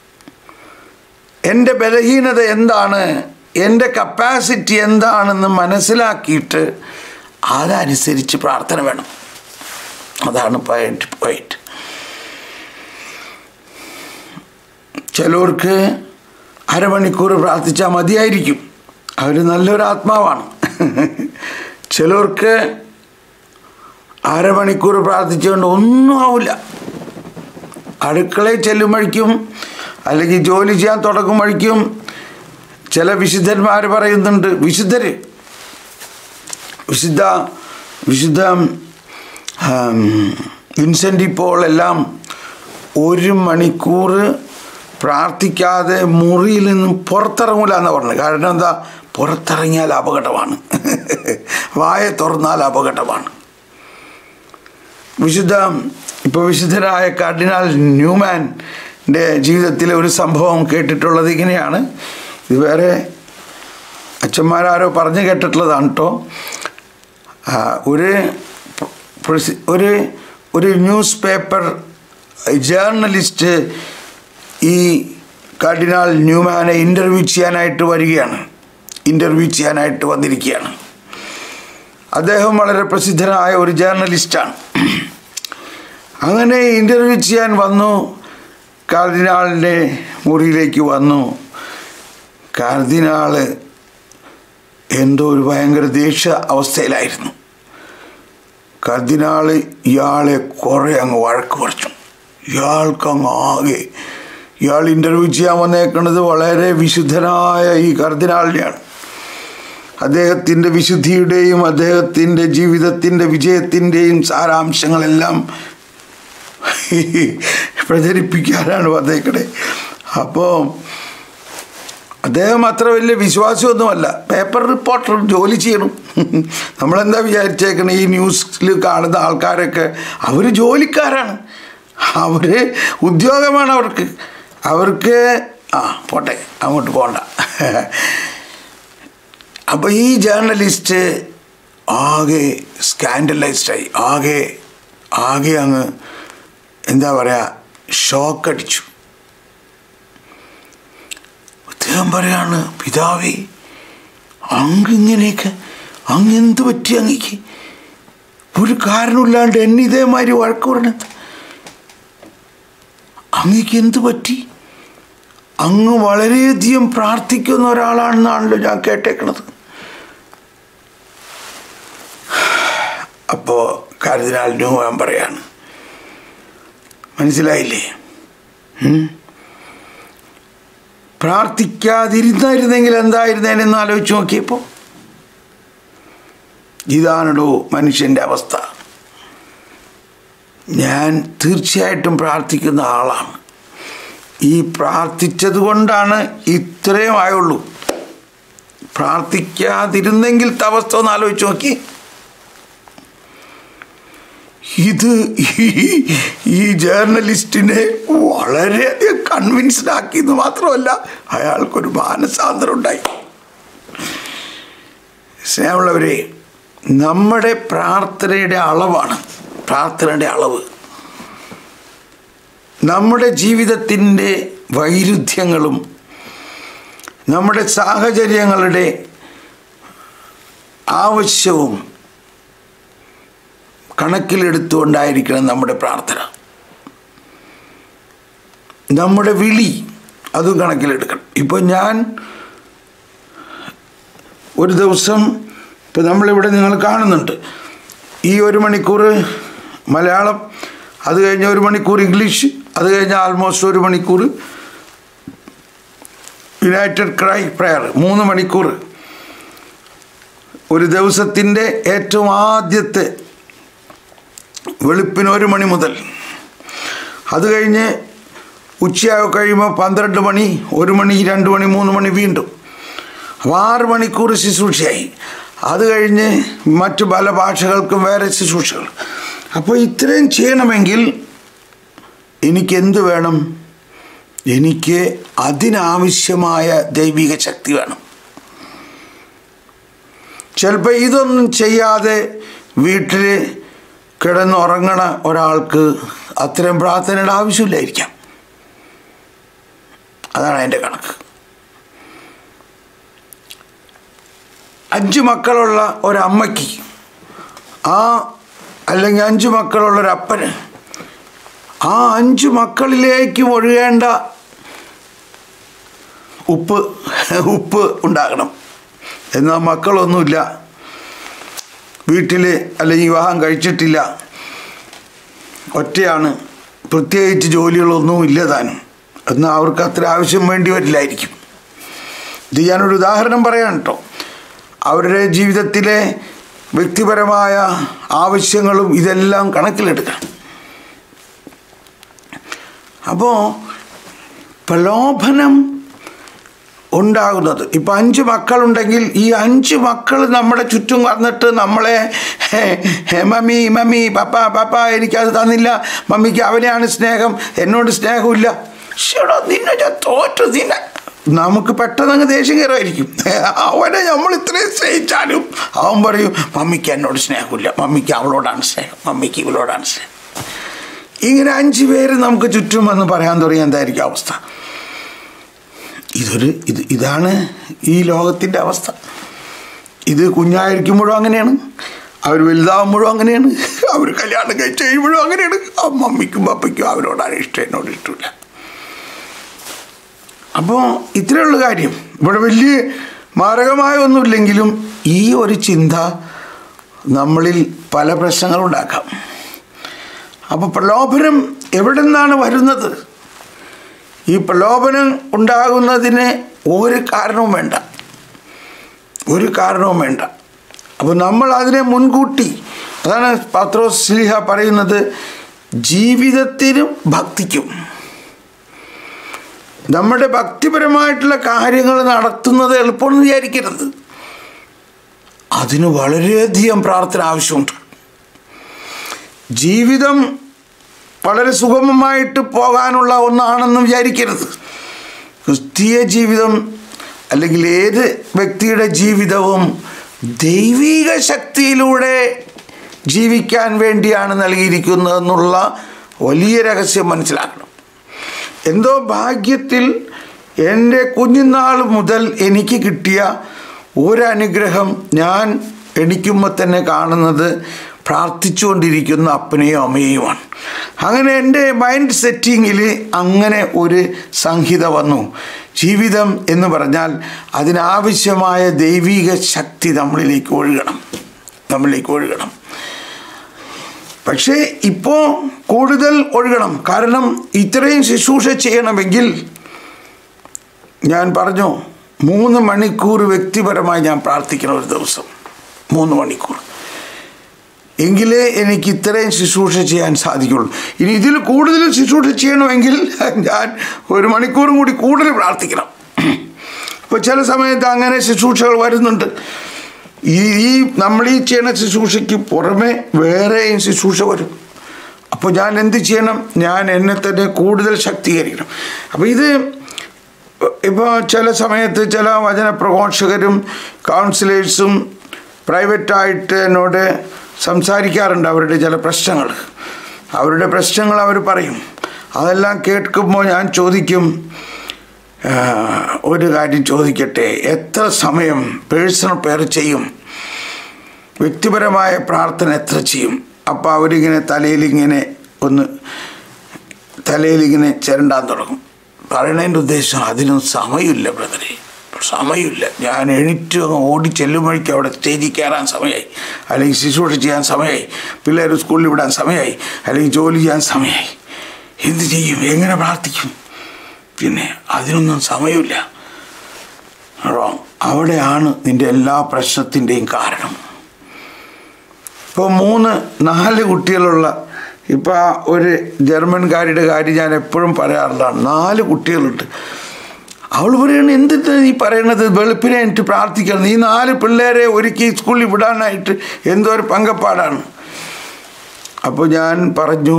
എൻ്റെ ബലഹീനത എന്താണ് എൻ്റെ കപ്പാസിറ്റി എന്താണെന്ന് മനസ്സിലാക്കിയിട്ട് അതനുസരിച്ച് പ്രാർത്ഥന വേണം അതാണ് പോയിന്റ് പോയിന്റ് ചിലർക്ക് അരമണിക്കൂർ പ്രാർത്ഥിച്ചാൽ മതിയായിരിക്കും അവർ നല്ലൊരു ആത്മാവാണ് ചിലർക്ക് അരമണിക്കൂർ പ്രാർത്ഥിച്ചുകൊണ്ട് ഒന്നും ആവില്ല അടുക്കളയിൽ ചെല്ലുമ്പോഴേക്കും അല്ലെങ്കിൽ ജോലി ചെയ്യാൻ തുടങ്ങുമ്പോഴേക്കും ചില വിശുദ്ധന്മാർ പറയുന്നുണ്ട് വിശുദ്ധർ വിശുദ്ധ വിശുദ്ധ വിൻസെൻ്റ് ഇപ്പോൾ എല്ലാം ഒരു മണിക്കൂർ പ്രാർത്ഥിക്കാതെ മുറിയിൽ നിന്നും പുറത്തിറങ്ങൂല എന്ന് പറഞ്ഞു കാരണം എന്താ പുറത്തിറങ്ങിയാൽ അപകടമാണ് വായ തുറന്നാൽ അപകടമാണ് വിശുദ്ധ ഇപ്പോൾ വിശുദ്ധരായ കാർഡിനാൽ ന്യൂമാൻ്റെ ജീവിതത്തിലെ ഒരു സംഭവം കേട്ടിട്ടുള്ളത് ഇങ്ങനെയാണ് ഇത് വേറെ അച്ഛന്മാരാരോ പറഞ്ഞു കേട്ടിട്ടുള്ളതാണ് കേട്ടോ ഒരു പ്രസി- ഒരു ഒരു ന്യൂസ് പേപ്പർ ജേർണലിസ്റ്റ് ഈ കാർഡിനാൽ ന്യൂമാനെ ഇൻ്റർവ്യൂ ചെയ്യാനായിട്ട് വരികയാണ് ഇൻ്റർവ്യൂ ചെയ്യാനായിട്ട് വന്നിരിക്കുകയാണ് അദ്ദേഹം വളരെ പ്രസിദ്ധനായ ഒരു ജേർണലിസ്റ്റാണ് അങ്ങനെ ഇൻ്റർവ്യൂ ചെയ്യാൻ വന്നു കാർദിനാളിൻ്റെ മുറിയിലേക്ക് വന്നു കാർദിനാള് എന്തോ ഒരു ഭയങ്കര ദേഷ്യ അവസ്ഥയിലായിരുന്നു കർദിനാള് ഇയാളെ കുറേ അങ്ങ് വഴക്ക് പറിച്ചു ഇയാൾക്ക് അങ്ങ് ആകെ ഇയാൾ ഇൻ്റർവ്യൂ ചെയ്യാൻ വന്നേക്കുന്നത് വളരെ വിശുദ്ധനായ ഈ കർദിനാളിനെയാണ് അദ്ദേഹത്തിൻ്റെ വിശുദ്ധിയുടെയും അദ്ദേഹത്തിൻ്റെ ജീവിതത്തിൻ്റെ വിജയത്തിൻ്റെയും സാരാംശങ്ങളെല്ലാം പ്രചരിപ്പിക്കാനാണ് വന്നേക്കണേ അപ്പോൾ അദ്ദേഹം അത്ര വലിയ വിശ്വാസമൊന്നുമല്ല പേപ്പർ റിപ്പോർട്ടർ ജോലി ചെയ്യണം നമ്മളെന്താ വിചാരിച്ചേക്കണേ ഈ ന്യൂസിൽ കാണുന്ന ആൾക്കാരൊക്കെ അവർ ജോലിക്കാരാണ് അവർ ഉദ്യോഗമാണ് അവർക്ക് അവർക്ക് ആ പോട്ടെ അങ്ങോട്ട് പോണ്ട അപ്പോൾ ഈ ജേർണലിസ്റ്റ് ആകെ സ്കാൻഡലൈസ്ഡായി ആകെ ആകെ അങ്ങ് എന്താ പറയുക ഷോക്കടിച്ചു അദ്ദേഹം പറയാണ് പിതാവേ അങ്ങിങ്ങനെയൊക്കെ അങ്ങ് എന്ത് പറ്റി അങ്ങക്ക് ഒരു കാരണമില്ലാണ്ട് എന്നെ ഇതേമാതിരി വഴക്ക് പറഞ്ഞത് അങ്ങക്ക് എന്ത് പറ്റി അങ്ങ് വളരെയധികം പ്രാർത്ഥിക്കുന്ന ഒരാളാണെന്നാണല്ലോ ഞാൻ കേട്ടേക്കണത് അപ്പോൾ കരുതിനാൽ ഞാൻ പറയാണ് മനസ്സിലായില്ലേ ഉം? പ്രാർത്ഥിക്കാതിരുന്നായിരുന്നെങ്കിൽ എന്തായിരുന്നേനെന്ന് ആലോചിച്ച് നോക്കിയപ്പോൾ ഇതാണല്ലോ മനുഷ്യൻ്റെ അവസ്ഥ ഞാൻ തീർച്ചയായിട്ടും പ്രാർത്ഥിക്കുന്ന ആളാണ് ഈ പ്രാർത്ഥിച്ചത് കൊണ്ടാണ് ഇത്രയും ആയുള്ളൂ പ്രാർത്ഥിക്കാതിരുന്നെങ്കിലത്തെ അവസ്ഥ ഒന്ന് ആലോചിച്ച് നോക്കി ഇത് ഈ- ഈ ജേർണലിസ്റ്റിനെ വളരെയധികം കൺവിൻസ്ഡ് ആക്കിയെന്ന് മാത്രമല്ല അയാൾക്കൊരു മാനസാന്തരം ഉണ്ടായി സ്നേഹമുള്ളവരെ നമ്മുടെ പ്രാർത്ഥനയുടെ അളവാണ് പ്രാർത്ഥനയുടെ അളവ് നമ്മുടെ ജീവിതത്തിൻ്റെ വൈരുദ്ധ്യങ്ങളും നമ്മുടെ സാഹചര്യങ്ങളുടെ ആവശ്യവും കണക്കിലെടുത്തുകൊണ്ടായിരിക്കണം നമ്മുടെ പ്രാർത്ഥന നമ്മുടെ വിളി അതും കണക്കിലെടുക്കണം ഇപ്പോൾ ഞാൻ ഒരു ദിവസം ഇപ്പോൾ നമ്മളിവിടെ നിങ്ങൾ കാണുന്നുണ്ട് ഈ ഒരു മണിക്കൂർ മലയാളം അത് കഴിഞ്ഞ് ഒരു മണിക്കൂർ ഇംഗ്ലീഷ് അത് കഴിഞ്ഞ് ആൾമോസ്റ്റ് ഒരു മണിക്കൂർ യുണൈറ്റഡ് ക്രൈ പ്രയർ മൂന്ന് മണിക്കൂർ ഒരു ദിവസത്തിൻ്റെ ഏറ്റവും ആദ്യത്തെ വെളുപ്പിന് ഒരു മണി മുതൽ അത് കഴിഞ്ഞ് ഉച്ചയായി കഴിയുമ്പോൾ പന്ത്രണ്ട് മണി ഒരു മണി രണ്ട് മണി മൂന്ന് മണി വീണ്ടും അപ്പോൾ ആറ് മണിക്കൂർ ശുശ്രൂഷയായി അത് കഴിഞ്ഞ് മറ്റു പല ഭാഷകൾക്കും വേറെ ശുശ്രൂഷകൾ അപ്പോൾ ഇത്രയും ചെയ്യണമെങ്കിൽ എനിക്കെന്ത് വേണം എനിക്ക് അതിനാവശ്യമായ ദൈവിക ശക്തി വേണം ചിലപ്പോൾ ഇതൊന്നും ചെയ്യാതെ വീട്ടിൽ കിടന്നുറങ്ങണ ഒരാൾക്ക് അത്രയും പ്രാർത്ഥനയുടെ ആവശ്യമില്ലായിരിക്കാം അതാണ് എൻ്റെ കണക്ക് അഞ്ച് മക്കളുള്ള ഒരമ്മയ്ക്ക് ആ അല്ലെങ്കിൽ അഞ്ച് മക്കളുള്ള ഒരപ്പന് ആ അഞ്ച് മക്കളിലേക്കും ഒഴുകേണ്ട ഉപ്പ് ഉപ്പ് ഉണ്ടാകണം എന്നാൽ മക്കളൊന്നുമില്ല വീട്ടിൽ അല്ലെങ്കിൽ വിവാഹം കഴിച്ചിട്ടില്ല ഒറ്റയാണ് പ്രത്യേകിച്ച് ജോലികളൊന്നും ഇല്ല താനും എന്നാൽ അവർക്ക് അത്ര ആവശ്യം വേണ്ടി വരില്ലായിരിക്കും ഇത് ഞാനൊരു ഉദാഹരണം പറയാൻ കേട്ടോ അവരുടെ ജീവിതത്തിലെ വ്യക്തിപരമായ ആവശ്യങ്ങളും ഇതെല്ലാം കണക്കിലെടുക്കണം അപ്പോൾ പ്രലോഭനം ഉണ്ടാകുന്നത് ഇപ്പം അഞ്ച് മക്കളുണ്ടെങ്കിൽ ഈ അഞ്ച് മക്കൾ നമ്മുടെ ചുറ്റും വന്നിട്ട് നമ്മളെ "ഹേ, ഹേ, മമ്മി മമ്മി പപ്പ പപ്പ എനിക്കത് തന്നില്ല മമ്മിക്ക് അവനെയാണ് സ്നേഹം എന്നോട് സ്നേഹമില്ല ഷെടോ നിന്നെ ഞാൻ തോറ്റു നിന്നെ നമുക്ക് പെട്ടെന്ന് അങ്ങ് ദേഷ്യം കയറുമായിരിക്കും അവനെ നമ്മൾ ഇത്രയും സ്നേഹിച്ചാലും അവൻ പറയും മമ്മിക്ക് എന്നോട് സ്നേഹമില്ല മമ്മിക്ക് അവളോടാണ് സ്നേഹം മമ്മിക്ക് ഇവളോടാണ് സ്നേഹം ഇങ്ങനെ അഞ്ച് പേര് നമുക്ക് ചുറ്റും വന്ന് പറയാൻ തുടങ്ങി എന്തായിരിക്കും അവസ്ഥ ഇതൊരു ഇത് ഇതാണ് ഈ ലോകത്തിൻ്റെ അവസ്ഥ ഇത് കുഞ്ഞായിരിക്കുമ്പോഴും അങ്ങനെയാണ് അവർ വലുതാകുമ്പോഴും അങ്ങനെയാണ് അവർ കല്യാണം കഴിച്ച് കഴിയുമ്പോഴും അങ്ങനെയാണ് ആ മമ്മിക്കും പപ്പയ്ക്കും അവരോടാണ് ഇഷ്ടം എന്നോട് ഇഷ്ടമില്ല അപ്പോൾ ഇത്രയുള്ള കാര്യം ഇവിടെ വലിയ മാരകമായ ഒന്നുമില്ലെങ്കിലും ഈ ഒരു ചിന്ത നമ്മളിൽ പല പ്രശ്നങ്ങളുണ്ടാക്കാം അപ്പോൾ പ്രലോഭനം എവിടെ നിന്നാണ് വരുന്നത് ഈ പ്രലോഭനം ഉണ്ടാകുന്നതിന് ഒരു കാരണവും വേണ്ട ഒരു കാരണവും വേണ്ട അപ്പോൾ നമ്മൾ അതിനെ മുൻകൂട്ടി അതാണ് പത്രോസ് സ്ലിഹ പറയുന്നത് ജീവിതത്തിനും ഭക്തിക്കും നമ്മുടെ ഭക്തിപരമായിട്ടുള്ള കാര്യങ്ങൾ നടത്തുന്നത് എളുപ്പമെന്ന് വിചാരിക്കരുത് അതിന് വളരെയധികം പ്രാർത്ഥന ആവശ്യമുണ്ട് ജീവിതം വളരെ സുഗമമായിട്ട് പോകാനുള്ള ഒന്നാണെന്ന് വിചാരിക്കരുത് ക്രിസ്തീയ ജീവിതം അല്ലെങ്കിൽ ഏത് വ്യക്തിയുടെ ജീവിതവും ദൈവിക ശക്തിയിലൂടെ ജീവിക്കാൻ വേണ്ടിയാണ് നൽകിയിരിക്കുന്നതെന്നുള്ള വലിയ രഹസ്യം മനസ്സിലാക്കണം എന്തോ ഭാഗ്യത്തിൽ എൻ്റെ കുഞ്ഞുനാൾ മുതൽ എനിക്ക് കിട്ടിയ ഒരനുഗ്രഹം ഞാൻ എണിക്കുമ്പോൾ തന്നെ കാണുന്നത് പ്രാർത്ഥിച്ചുകൊണ്ടിരിക്കുന്ന അപ്പനെയും അമ്മയെയുമാണ് അങ്ങനെ എൻ്റെ മൈൻഡ് സെറ്റിങ്ങിൽ അങ്ങനെ ഒരു സംഹിത വന്നു ജീവിതം എന്ന് പറഞ്ഞാൽ അതിനാവശ്യമായ ദൈവിക ശക്തി നമ്മളിലേക്ക് ഒഴുകണം നമ്മളിലേക്ക് ഒഴുകണം പക്ഷേ ഇപ്പോൾ കൂടുതൽ ഒഴുകണം കാരണം ഇത്രയും ശുശ്രൂഷ ചെയ്യണമെങ്കിൽ ഞാൻ പറഞ്ഞു മൂന്ന് മണിക്കൂർ വ്യക്തിപരമായി ഞാൻ പ്രാർത്ഥിക്കണം ഒരു ദിവസം മൂന്ന് മണിക്കൂർ എങ്കിലേ എനിക്ക് ഇത്രയും ശുശ്രൂഷ ചെയ്യാൻ സാധിക്കുള്ളൂ ഇനി ഇതിൽ കൂടുതൽ ശുശ്രൂഷ ചെയ്യണമെങ്കിൽ ഞാൻ ഒരു മണിക്കൂറും കൂടി കൂടുതൽ പ്രാർത്ഥിക്കണം അപ്പോൾ ചില സമയത്ത് അങ്ങനെ ശുശ്രൂഷകൾ വരുന്നുണ്ട് ഈ ഈ നമ്മൾ ഈ ചെയ്യുന്ന ശുശ്രൂഷയ്ക്ക് പുറമെ വേറെയും ശുശ്രൂഷ വരും അപ്പോൾ ഞാൻ എന്ത് ചെയ്യണം ഞാൻ എന്നെ തന്നെ കൂടുതൽ ശക്തീകരിക്കണം അപ്പോൾ ഇത് ഇപ്പോൾ ചില സമയത്ത് ചില വചന പ്രഘോഷകരും കൗൺസിലേഴ്സും പ്രൈവറ്റായിട്ട് എന്നോട് സംസാരിക്കാറുണ്ട് അവരുടെ ചില പ്രശ്നങ്ങൾ അവരുടെ പ്രശ്നങ്ങൾ അവർ പറയും അതെല്ലാം കേൾക്കുമ്പോൾ ഞാൻ ചോദിക്കും ആ, ഒരു കാര്യം ചോദിക്കട്ടെ എത്ര സമയം പേഴ്സണൽ പെയർ ചെയ്യും വ്യക്തിപരമായ പ്രാർത്ഥന എത്ര ചെയ്യും അപ്പോൾ അവരിങ്ങനെ തലയിലിങ്ങനെ ഒന്ന് തലയിലിങ്ങനെ ചിരണ്ടാൻ തുടങ്ങും പറയണതിൻ്റെ ഉദ്ദേശം അതിനൊന്നും സമയമില്ല ബ്രദറെ സമയമില്ല ഞാൻ എണീറ്റ് അങ്ങ് ഓടി ചെല്ലുമ്പോഴേക്കും അവിടെ സ്റ്റേജിൽ കയറാൻ സമയമായി അല്ലെങ്കിൽ ശുശ്രൂഷ ചെയ്യാൻ സമയമായി പിള്ളേർ സ്കൂളിൽ വിടാൻ സമയമായി അല്ലെങ്കിൽ ജോലി ചെയ്യാൻ സമയമായി എന്ത് ചെയ്യും എങ്ങനെ പ്രാർത്ഥിക്കും പിന്നെ അതിനൊന്നും സമയമില്ല റോങ് അവിടെയാണ് നിൻ്റെ എല്ലാ പ്രശ്നത്തിൻ്റെയും കാരണം ഇപ്പോൾ മൂന്ന് നാല് കുട്ടികളുള്ള ഇപ്പോൾ ആ ഒരു ജർമ്മൻകാരിയുടെ കാര്യം ഞാൻ എപ്പോഴും പറയാറുള്ളതാണ് നാല് കുട്ടികളുണ്ട് അവൾ പറയണ എന്തിട്ട് നീ പറയണത് വെളുപ്പിനെ എനിക്ക് പ്രാർത്ഥിക്കണം ഈ നാല് പിള്ളേരെ ഒരുക്കി സ്കൂളിൽ വിടാനായിട്ട് എന്തോ ഒരു പങ്കപ്പാടാണ് അപ്പോൾ ഞാൻ പറഞ്ഞു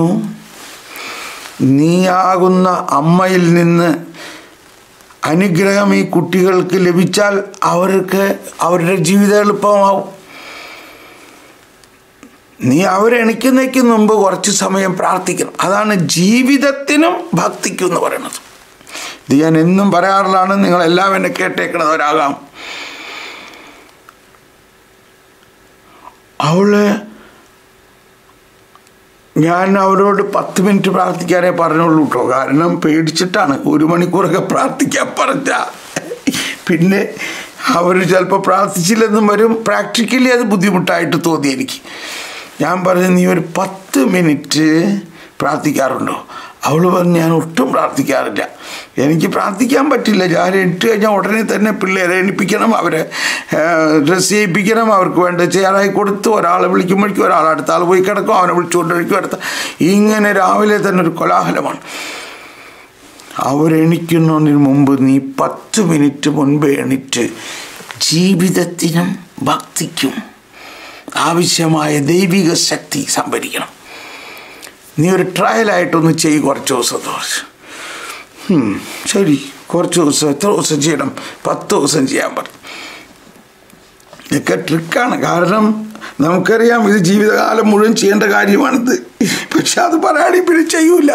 നീയാകുന്ന അമ്മയിൽ നിന്ന് അനുഗ്രഹം ഈ കുട്ടികൾക്ക് ലഭിച്ചാൽ അവർക്ക് അവരുടെ ജീവിതം എളുപ്പമാവും നീ അവരെണിക്കുന്നതിക്ക് മുമ്പ് കുറച്ച് സമയം പ്രാർത്ഥിക്കണം അതാണ് ജീവിതത്തിനും ഭക്തിക്കും എന്ന് പറയുന്നത് ഇത് ഞാൻ എന്നും പറയാറുള്ളതാണ് നിങ്ങളെല്ലാം എന്നെ കേട്ടേക്കുന്നവരാകാം അവള് ഞാൻ അവരോട് പത്ത് മിനിറ്റ് പ്രാർത്ഥിക്കാനേ പറഞ്ഞുള്ളൂ കേട്ടോ കാരണം പേടിച്ചിട്ടാണ് ഒരു മണിക്കൂറൊക്കെ പ്രാർത്ഥിക്കാൻ പറഞ്ഞ പിന്നെ അവർ ചിലപ്പോൾ പ്രാർത്ഥിച്ചില്ലെന്നും വരും പ്രാക്ടിക്കലി അത് ബുദ്ധിമുട്ടായിട്ട് തോന്നി എനിക്ക് ഞാൻ പറഞ്ഞു നീ ഒരു പത്ത് മിനിറ്റ് പ്രാർത്ഥിക്കാറുണ്ടോ അവൾ പറഞ്ഞു ഞാൻ ഒട്ടും പ്രാർത്ഥിക്കാറില്ല എനിക്ക് പ്രാർത്ഥിക്കാൻ പറ്റില്ല ഞാൻ എട്ട് കഴിഞ്ഞാൽ ഉടനെ തന്നെ പിള്ളേരെ എണിപ്പിക്കണം അവരെ ഡ്രസ്സ് ചെയ്യിപ്പിക്കണം അവർക്ക് വേണ്ട ചെയറായി കൊടുത്ത് ഒരാളെ വിളിക്കുമ്പോഴേക്കും ഒരാൾ അടുത്ത ആൾ പോയി കിടക്കും അവനെ വിളിച്ചുകൊണ്ടിരിക്കും അടുത്ത ഇങ്ങനെ രാവിലെ തന്നെ ഒരു കോലാഹലമാണ് അവരെണിക്കുന്നതിന് മുമ്പ് നീ പത്ത് മിനിറ്റ് മുൻപ് എണിറ്റ് ജീവിതത്തിനും ഭക്തിക്കും ആവശ്യമായ ദൈവിക ശക്തി സംഭരിക്കണം നീ ഒരു ട്രയലായിട്ടൊന്ന് ചെയ്യ് കുറച്ച് ദിവസം കുറച്ച് ഉം, ശരി കുറച്ച് ദിവസം എത്ര ദിവസം ചെയ്യണം പത്ത് ദിവസം ചെയ്യാൻ പറഞ്ഞു ഇതൊക്കെ ട്രിക്കാണ് കാരണം നമുക്കറിയാം ഇത് ജീവിതകാലം മുഴുവൻ ചെയ്യേണ്ട കാര്യമാണിത് പക്ഷെ അത് പറയുകയാണെങ്കിൽ പിന്നെ ചെയ്യൂല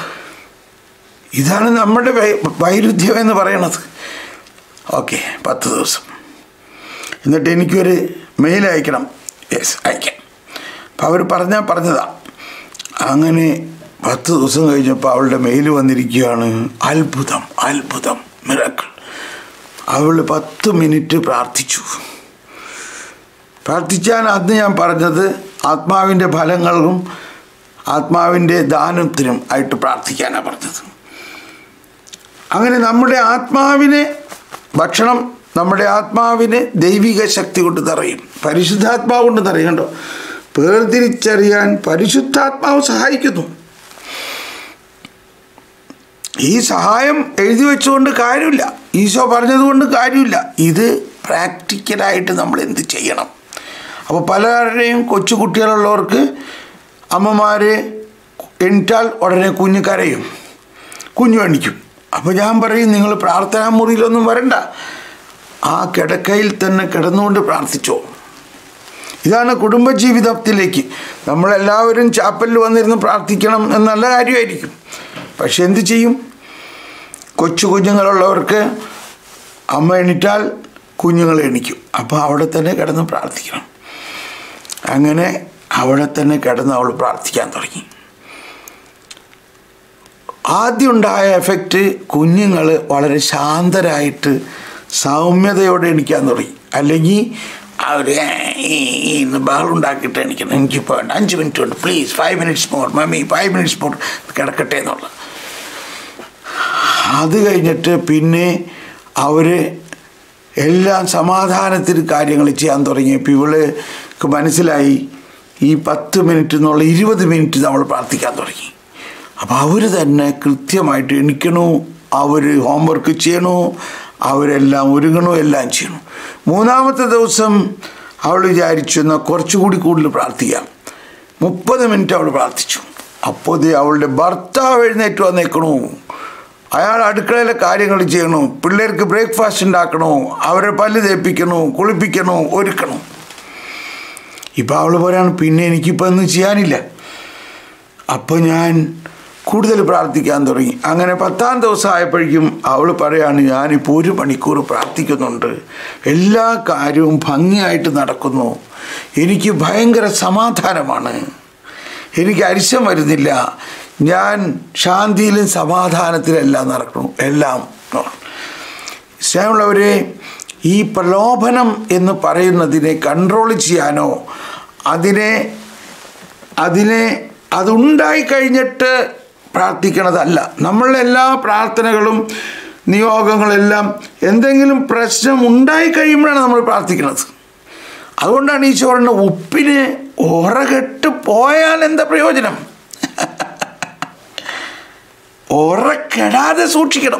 ഇതാണ് നമ്മുടെ വൈ- വൈരുദ്ധ്യം എന്ന് പറയണത് ഓക്കെ പത്ത് ദിവസം എന്നിട്ട് എനിക്കൊരു മെയിൽ അയക്കണം യെസ് അയക്കാം അപ്പം അവർ പറഞ്ഞാൽ പറഞ്ഞതാ അങ്ങനെ പത്ത് ദിവസം കഴിഞ്ഞപ്പോൾ അവളുടെ മെയിൽ വന്നിരിക്കുകയാണ് അത്ഭുതം അത്ഭുതം മിറക്കിൾ അവൾ പത്ത് മിനിറ്റ് പ്രാർത്ഥിച്ചു പ്രാർത്ഥിച്ചാൽ അന്ന് ഞാൻ പറഞ്ഞത് ആത്മാവിൻ്റെ ഫലങ്ങൾക്കും ആത്മാവിൻ്റെ ദാനത്തിനും ആയിട്ട് പ്രാർത്ഥിക്കാനാണ് പറഞ്ഞത് അങ്ങനെ നമ്മുടെ ആത്മാവിനെ ഭക്ഷണം നമ്മുടെ ആത്മാവിനെ ദൈവിക ശക്തി കൊണ്ട് നിറയും പരിശുദ്ധാത്മാവ് കൊണ്ട് നിറയും കണ്ടോ വേർതിരിച്ചറിയാൻ പരിശുദ്ധാത്മാവ് സഹായിക്കുന്നു ഈ സഹായം എഴുതി വെച്ചുകൊണ്ട് കാര്യമില്ല ഈശോ പറഞ്ഞതുകൊണ്ട് കാര്യമില്ല ഇത് പ്രാക്ടിക്കലായിട്ട് നമ്മൾ എന്ത് ചെയ്യണം അപ്പോൾ പലരുടെയും കൊച്ചു കുട്ടികളുള്ളവർക്ക് അമ്മമാർ എണിറ്റാൽ ഉടനെ കുഞ്ഞ് കരയും കുഞ്ഞു എണിക്കും അപ്പോൾ ഞാൻ പറയും നിങ്ങൾ പ്രാർത്ഥനാ മുറിയിലൊന്നും വരണ്ട ആ കിടക്കയിൽ തന്നെ കിടന്നുകൊണ്ട് പ്രാർത്ഥിച്ചോ ഇതാണ് കുടുംബജീവിതത്തിലേക്ക് നമ്മളെല്ലാവരും ചാപ്പലിൽ വന്നിരുന്ന് പ്രാർത്ഥിക്കണം എന്ന നല്ല കാര്യമായിരിക്കും പക്ഷെ എന്ത് ചെയ്യും കൊച്ചു കുഞ്ഞുങ്ങളുള്ളവർക്ക് അമ്മ എണിറ്റാൽ കുഞ്ഞുങ്ങൾ എണിക്കും അപ്പോൾ അവിടെ തന്നെ കിടന്ന് പ്രാർത്ഥിക്കണം അങ്ങനെ അവിടെ തന്നെ കിടന്ന് അവൾ പ്രാർത്ഥിക്കാൻ തുടങ്ങി ആദ്യം ഉണ്ടായ എഫക്റ്റ് കുഞ്ഞുങ്ങൾ വളരെ ശാന്തരായിട്ട് സൗമ്യതയോടെ എണിക്കാൻ തുടങ്ങി അല്ലെങ്കിൽ അവർ ഇന്ന് ബഹളുണ്ടാക്കിയിട്ട് എണിക്കണം എനിക്കിപ്പോൾ വേണ്ട അഞ്ച് മിനിറ്റ് ഉണ്ട് please five minutes more mummy five minutes more കിടക്കട്ടെ എന്നുള്ളത് അത് കഴിഞ്ഞിട്ട് പിന്നെ അവർ എല്ലാം സമാധാനത്തിൽ കാര്യങ്ങൾ ചെയ്യാൻ തുടങ്ങിയപ്പോൾ ഇവൾക്ക് മനസ്സിലായി ഈ പത്ത് മിനിറ്റ് എന്നുള്ള ഇരുപത് മിനിറ്റ് നമ്മൾ പ്രാർത്ഥിക്കാൻ തുടങ്ങി അപ്പോൾ അവർ തന്നെ കൃത്യമായിട്ട് എണിക്കണു അവർ ഹോംവർക്ക് ചെയ്യണു അവരെല്ലാം ഒരുങ്ങണു എല്ലാം ചെയ്യണു മൂന്നാമത്തെ ദിവസം അവൾ വിചാരിച്ചു എന്നാൽ കുറച്ചുകൂടി കൂടുതൽ പ്രാർത്ഥിക്കാം മുപ്പത് മിനിറ്റ് അവൾ പ്രാർത്ഥിച്ചു അപ്പോൾ ദേ അവളുടെ ഭർത്താവ് എഴുന്നേറ്റ് വന്നേക്കണു അയാൾ അടുക്കളയിലെ കാര്യങ്ങൾ ചെയ്യണു പിള്ളേർക്ക് ബ്രേക്ക്ഫാസ്റ്റ് ഉണ്ടാക്കണു അവരെ പല്ല് തേപ്പിക്കണു കുളിപ്പിക്കണു ഒരുക്കണു ഇപ്പം അവൾ പറയാണ് പിന്നെ എനിക്കിപ്പോൾ ഒന്നും ചെയ്യാനില്ല അപ്പോൾ ഞാൻ കൂടുതൽ പ്രാർത്ഥിക്കാൻ തുടങ്ങി അങ്ങനെ പത്താം ദിവസം ആയപ്പോഴേക്കും അവൾ പറയാണ് ഞാനിപ്പോൾ ഒരു മണിക്കൂർ പ്രാർത്ഥിക്കുന്നുണ്ട് എല്ലാ കാര്യവും ഭംഗിയായിട്ട് നടക്കുന്നു എനിക്ക് ഭയങ്കര സമാധാനമാണ് എനിക്ക് അരിശം വരുന്നില്ല ഞാൻ ശാന്തിയിലും സമാധാനത്തിലെല്ലാം നടക്കണം എല്ലാം സ്നേഹമുള്ളവരെ ഈ പ്രലോഭനം എന്ന് പറയുന്നതിനെ കൺട്രോൾ ചെയ്യാനോ അതിനെ അതിനെ അതുണ്ടായി കഴിഞ്ഞിട്ട് പ്രാർത്ഥിക്കണതല്ല നമ്മളുടെ എല്ലാ പ്രാർത്ഥനകളും നിയോഗങ്ങളെല്ലാം എന്തെങ്കിലും പ്രശ്നം ഉണ്ടായി കഴിയുമ്പോഴാണ് നമ്മൾ പ്രാർത്ഥിക്കുന്നത് അതുകൊണ്ടാണ് ഈ ചോറിന് ഉപ്പിന് ഉറകെട്ട് പോയാൽ എന്താ പ്രയോജനം ഉറക്കെടാതെ സൂക്ഷിക്കണം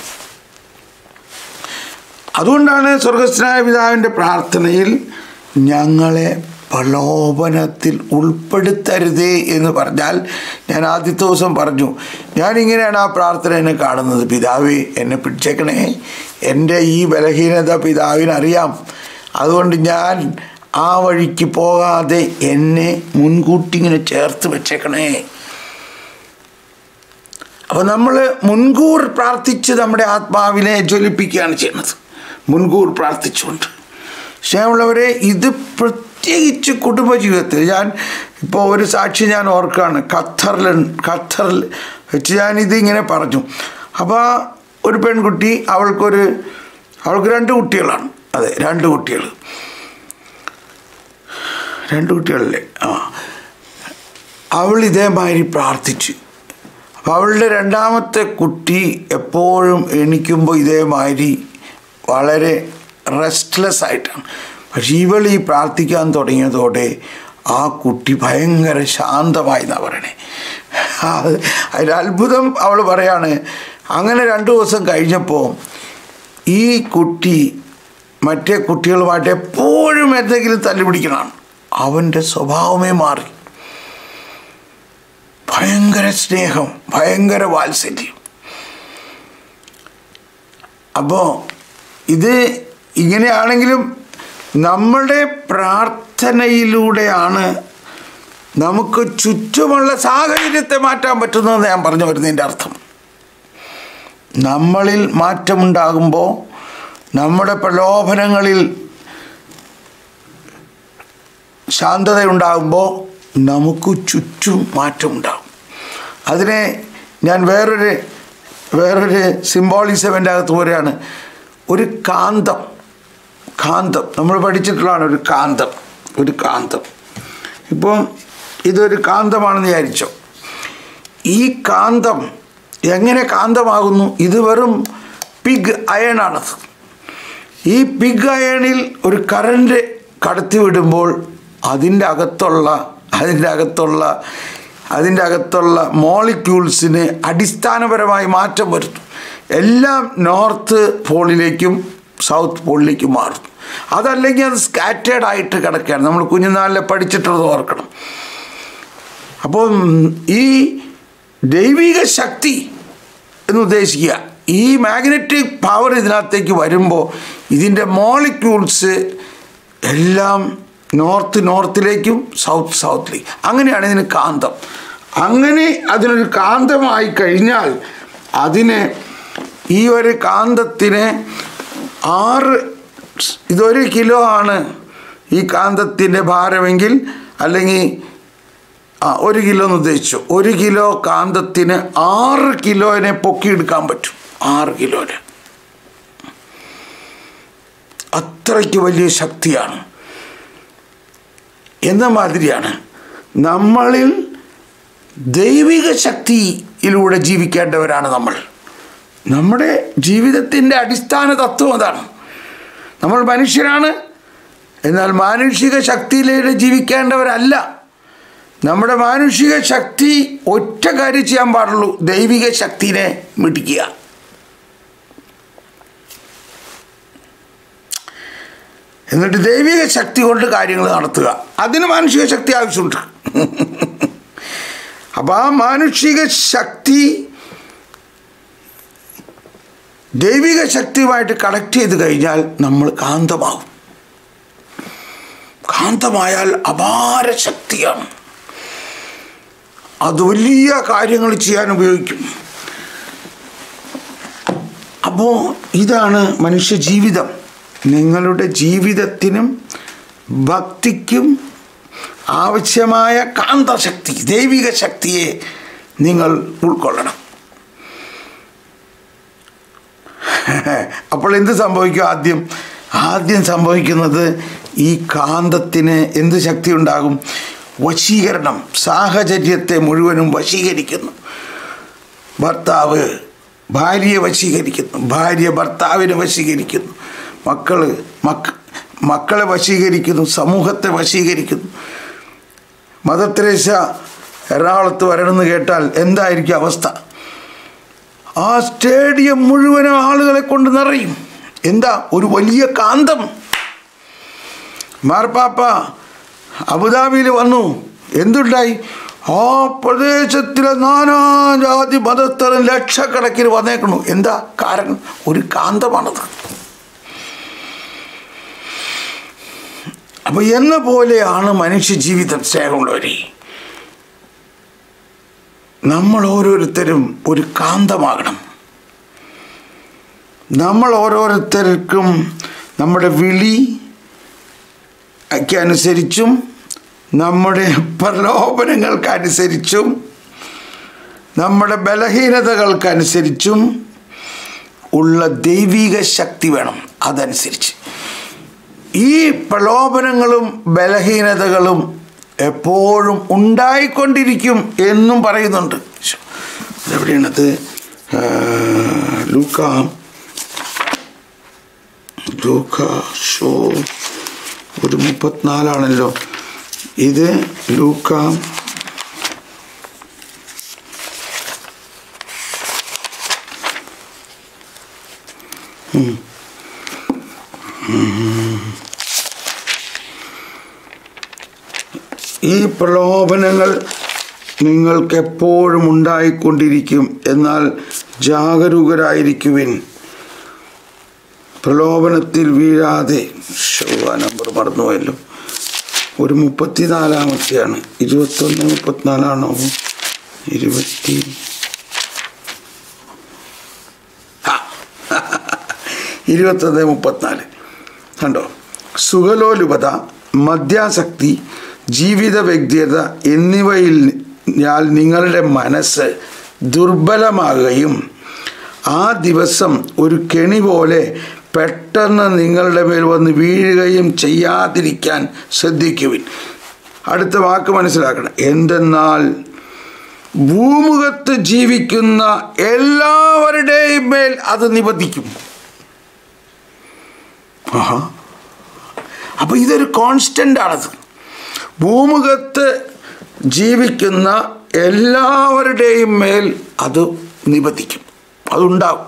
അതുകൊണ്ടാണ് സ്വർഗസ്നായ പിതാവിൻ്റെ പ്രാർത്ഥനയിൽ ഞങ്ങളെ പ്രലോഭനത്തിൽ ഉൾപ്പെടുത്തരുതേ എന്ന് പറഞ്ഞാൽ ഞാൻ ആദ്യത്തെ ദിവസം പറഞ്ഞു ഞാനിങ്ങനെയാണ് ആ പ്രാർത്ഥന എന്നെ കാണുന്നത് പിതാവേ എന്നെ പിടിച്ചേക്കണേ എൻ്റെ ഈ ബലഹീനത പിതാവിനറിയാം അതുകൊണ്ട് ഞാൻ ആ വഴിക്ക് പോകാതെ എന്നെ മുൻകൂട്ടി ഇങ്ങനെ ചേർത്ത് വെച്ചേക്കണേ അപ്പോൾ നമ്മൾ മുൻകൂർ പ്രാർത്ഥിച്ച് നമ്മുടെ ആത്മാവിനെ ജ്വലിപ്പിക്കുകയാണ് ചെയ്യുന്നത് മുൻകൂർ പ്രാർത്ഥിച്ചുകൊണ്ട് സ്നേഹമുള്ളവരെ ഇത് പ്രത്യേകിച്ച് കുടുംബജീവിതത്തിൽ ഞാൻ ഇപ്പോൾ ഒരു സാക്ഷി ഞാൻ ഓർക്കുകയാണ് ഖത്തറിൽ ഖത്തറിൽ വെച്ച് ഞാൻ ഇതിങ്ങനെ പറഞ്ഞു അപ്പോൾ ഒരു പെൺകുട്ടി അവൾക്കൊരു അവൾക്ക് രണ്ട് കുട്ടികളാണ് അതെ രണ്ട് കുട്ടികൾ രണ്ട് കുട്ടികളല്ലേ ആ അവൾ ഇതേമാതിരി പ്രാർത്ഥിച്ചു അപ്പോൾ അവളുടെ രണ്ടാമത്തെ കുട്ടി എപ്പോഴും എണിക്കുമ്പോൾ ഇതേമാതിരി വളരെ റെസ്റ്റ്ലെസ് ആയിട്ടാണ് പക്ഷേ ഇവൾ ഈ പ്രാർത്ഥിക്കാൻ തുടങ്ങിയതോടെ ആ കുട്ടി ഭയങ്കര ശാന്തമായി എന്നാണ് പറയണേ അതിൽ അത്ഭുതം അവൾ പറയാണ് അങ്ങനെ രണ്ട് ദിവസം കഴിഞ്ഞപ്പോൾ ഈ കുട്ടി മറ്റേ കുട്ടികളുമായിട്ട് എപ്പോഴും എന്തെങ്കിലും തല്ലുപിടിക്കണം അവൻ്റെ സ്വഭാവമേ മാറി ഭയങ്കര സ്നേഹം ഭയങ്കര വാത്സല്യം അപ്പോൾ ഇത് ഇങ്ങനെയാണെങ്കിലും നമ്മളുടെ പ്രാർത്ഥനയിലൂടെയാണ് നമുക്ക് ചുറ്റുമുള്ള സാഹചര്യത്തെ മാറ്റാൻ പറ്റുന്നതെന്ന് ഞാൻ പറഞ്ഞു വരുന്നതിൻ്റെ അർത്ഥം നമ്മളിൽ മാറ്റമുണ്ടാകുമ്പോൾ നമ്മുടെ പ്രലോഭനങ്ങളിൽ ശാന്തതയുണ്ടാകുമ്പോൾ നമുക്ക് ചുറ്റും മാറ്റമുണ്ടാകും അതിനെ ഞാൻ വേറൊരു വേറൊരു സിംബോളിസം എൻ്റെ അകത്ത് പോലെയാണ് ഒരു കാന്തം കാന്തം നമ്മൾ പഠിച്ചിട്ടുള്ളതാണ് ഒരു കാന്തം ഒരു കാന്തം ഇപ്പം ഇതൊരു കാന്തമാണെന്ന് വിചാരിച്ചോ ഈ കാന്തം എങ്ങനെ കാന്തമാകുന്നു ഇത് വെറും പിഗ് അയണാണത് ഈ പിഗ് അയണിൽ ഒരു കറണ്ട് കടത്തിവിടുമ്പോൾ അതിൻ്റെ അകത്തുള്ള അതിൻ്റെ അകത്തുള്ള അതിൻ്റെ അകത്തുള്ള മോളിക്യൂൾസിന് അടിസ്ഥാനപരമായി മാറ്റം വരുന്നു എല്ലാം നോർത്ത് പോളിലേക്കും സൗത്ത് പോളിലേക്കും മാറും അതല്ലെങ്കിൽ അത് സ്കാറ്റേഡ് ആയിട്ട് കിടക്കുകയാണ് നമ്മൾ കുഞ്ഞുനാളിൽ പഠിച്ചിട്ടുള്ളത് ഓർക്കണം അപ്പം ഈ ദൈവിക ശക്തി എന്ന് ഉദ്ദേശിക്കുക ഈ മാഗ്നറ്റിക് പവർ ഇതിനകത്തേക്ക് വരുമ്പോൾ ഇതിൻ്റെ മോളിക്യൂൾസ് എല്ലാം നോർത്ത് നോർത്തിലേക്കും സൗത്ത് സൗത്തിലേക്കും അങ്ങനെയാണ് ഇതിന് കാന്തം അങ്ങനെ അതിനൊരു കാന്തമായി കഴിഞ്ഞാൽ അതിന് ഈ ഒരു കാന്തത്തിന് ആറ് ഇതൊരു കിലോ ആണ് ഈ കാന്തത്തിൻ്റെ ഭാരമെങ്കിൽ അല്ലെങ്കിൽ ആ ഒരു കിലോ എന്ന് ഉദ്ദേശിച്ചു ഒരു കിലോ കാന്തത്തിന് ആറ് കിലോനെ പൊക്കിയെടുക്കാൻ പറ്റും ആറ് കിലോന് അത്രയ്ക്ക് വലിയ ശക്തിയാണ് എന്ന മാതിരിയാണ് നമ്മളിൽ ദൈവിക ശക്തിയിലൂടെ ജീവിക്കേണ്ടവരാണ് നമ്മൾ നമ്മുടെ ജീവിതത്തിൻ്റെ അടിസ്ഥാന തത്വം അതാണ് നമ്മൾ മനുഷ്യരാണ് എന്നാൽ മാനുഷിക ശക്തിയിലൂടെ ജീവിക്കേണ്ടവരല്ല നമ്മുടെ മാനുഷിക ശക്തി ഒറ്റ കാര്യം ചെയ്യാൻ പാടുള്ളൂ ദൈവിക ശക്തിനെ മിടിക്കുക എന്നിട്ട് ദൈവിക ശക്തി കൊണ്ട് കാര്യങ്ങൾ നടത്തുക അതിന് മാനുഷിക ശക്തി ആവശ്യമുണ്ട് അപ്പോൾ ആ മാനുഷിക ശക്തി ദൈവിക ശക്തിയുമായിട്ട് കണക്ട് ചെയ്ത് കഴിഞ്ഞാൽ നമ്മൾ കാന്തമാവും കാന്തമായാൽ അപാര ശക്തിയാണ് അത് വലിയ കാര്യങ്ങൾ ചെയ്യാൻ ഉപയോഗിക്കും അപ്പോൾ ഇതാണ് മനുഷ്യ ജീവിതം നിങ്ങളുടെ ജീവിതത്തിനും ഭക്തിക്കും ആവശ്യമായ കാന്തശക്തി ദൈവിക ശക്തിയെ നിങ്ങൾ ഉൾക്കൊള്ളണം അപ്പോൾ എന്ത് സംഭവിക്കും ആദ്യം ആദ്യം സംഭവിക്കുന്നത് ഈ കാന്തത്തിന് എന്ത് ശക്തി ഉണ്ടാകും വശീകരണം സാഹചര്യത്തെ മുഴുവനും വശീകരിക്കുന്നു ഭർത്താവ് ഭാര്യയെ വശീകരിക്കുന്നു ഭാര്യ ഭർത്താവിനെ വശീകരിക്കുന്നു മക്കൾ മക്ക മക്കളെ വശീകരിക്കുന്നു സമൂഹത്തെ വശീകരിക്കുന്നു മദർ തെരേസ എറണാകുളത്ത് വരണമെന്ന് കേട്ടാൽ എന്തായിരിക്കും അവസ്ഥ ആ സ്റ്റേഡിയം മുഴുവനും ആളുകളെ കൊണ്ട് നിറയും എന്താ ഒരു വലിയ കാന്തം മാർപ്പാപ്പ അബുദാബിയിൽ വന്നു എന്തുണ്ടായി ആ പ്രദേശത്തിലെ നാനാജാതി മതസ്ഥരും ലക്ഷക്കണക്കിന് വന്നേക്കണു എന്താ കാരണം ഒരു കാന്തമാണത് അപ്പൊ എന്ന പോലെയാണ് മനുഷ്യ ജീവിതം സ്നേഹമുള്ളവരെ നമ്മൾ ഓരോരുത്തരും ഒരു കാന്തമാകണം നമ്മൾ ഓരോരുത്തർക്കും നമ്മുടെ വിളി ഒക്കെ അനുസരിച്ചും നമ്മുടെ പ്രലോഭനങ്ങൾക്കനുസരിച്ചും നമ്മുടെ ബലഹീനതകൾക്കനുസരിച്ചും ഉള്ള ദൈവിക ശക്തി വേണം അതനുസരിച്ച് ഈ പ്രലോഭനങ്ങളും ബലഹീനതകളും എപ്പോഴും ഉണ്ടായിക്കൊണ്ടിരിക്കും എന്നും പറയുന്നുണ്ട് ശ്ശോ, അതെവിടെയാണത് ആ, ലൂക്ക ലൂക്ക ഷോ ഒരു മുപ്പത്തിനാലാണല്ലോ ഇത് ലൂക്ക ഈ പ്രലോഭനങ്ങൾ നിങ്ങൾക്ക് എപ്പോഴും ഉണ്ടായിക്കൊണ്ടിരിക്കും എന്നാൽ ജാഗരൂകരായിരിക്കുവിൻ പ്രലോഭനത്തിൽ വീഴാതെ ശോഭ നമ്പർ മറന്നുപോയല്ലോ ഒരു മുപ്പത്തിനാലാമത്തെയാണ് ഇരുപത്തൊന്ന് മുപ്പത്തിനാലാണോ ഇരുപത്തി ആ, ഇരുപത്തൊന്ന് മുപ്പത്തിനാല് കണ്ടോ സുഖലോലുപത മദ്യാസക്തി ജീവിത വ്യക്തിയത എന്നിവയിൽ ഞാൻ നിങ്ങളുടെ മനസ്സ് ദുർബലമാകുകയും ആ ദിവസം ഒരു കെണി പോലെ പെട്ടെന്ന് നിങ്ങളുടെ മേൽ വന്ന് വീഴുകയും ചെയ്യാതിരിക്കാൻ ശ്രദ്ധിക്കുവിൻ അടുത്ത വാക്ക് മനസ്സിലാക്കണം എന്തെന്നാൽ ഭൂമുഖത്ത് ജീവിക്കുന്ന എല്ലാവരുടെയും മേൽ അത് നിബന്ധിക്കും ആഹാ അപ്പോൾ ഇതൊരു കോൺസ്റ്റൻ്റ് ആണത് ഭൂമുഖത്ത് ജീവിക്കുന്ന എല്ലാവരുടെയും മേൽ അത് നിബന്ധിക്കും അതുണ്ടാവും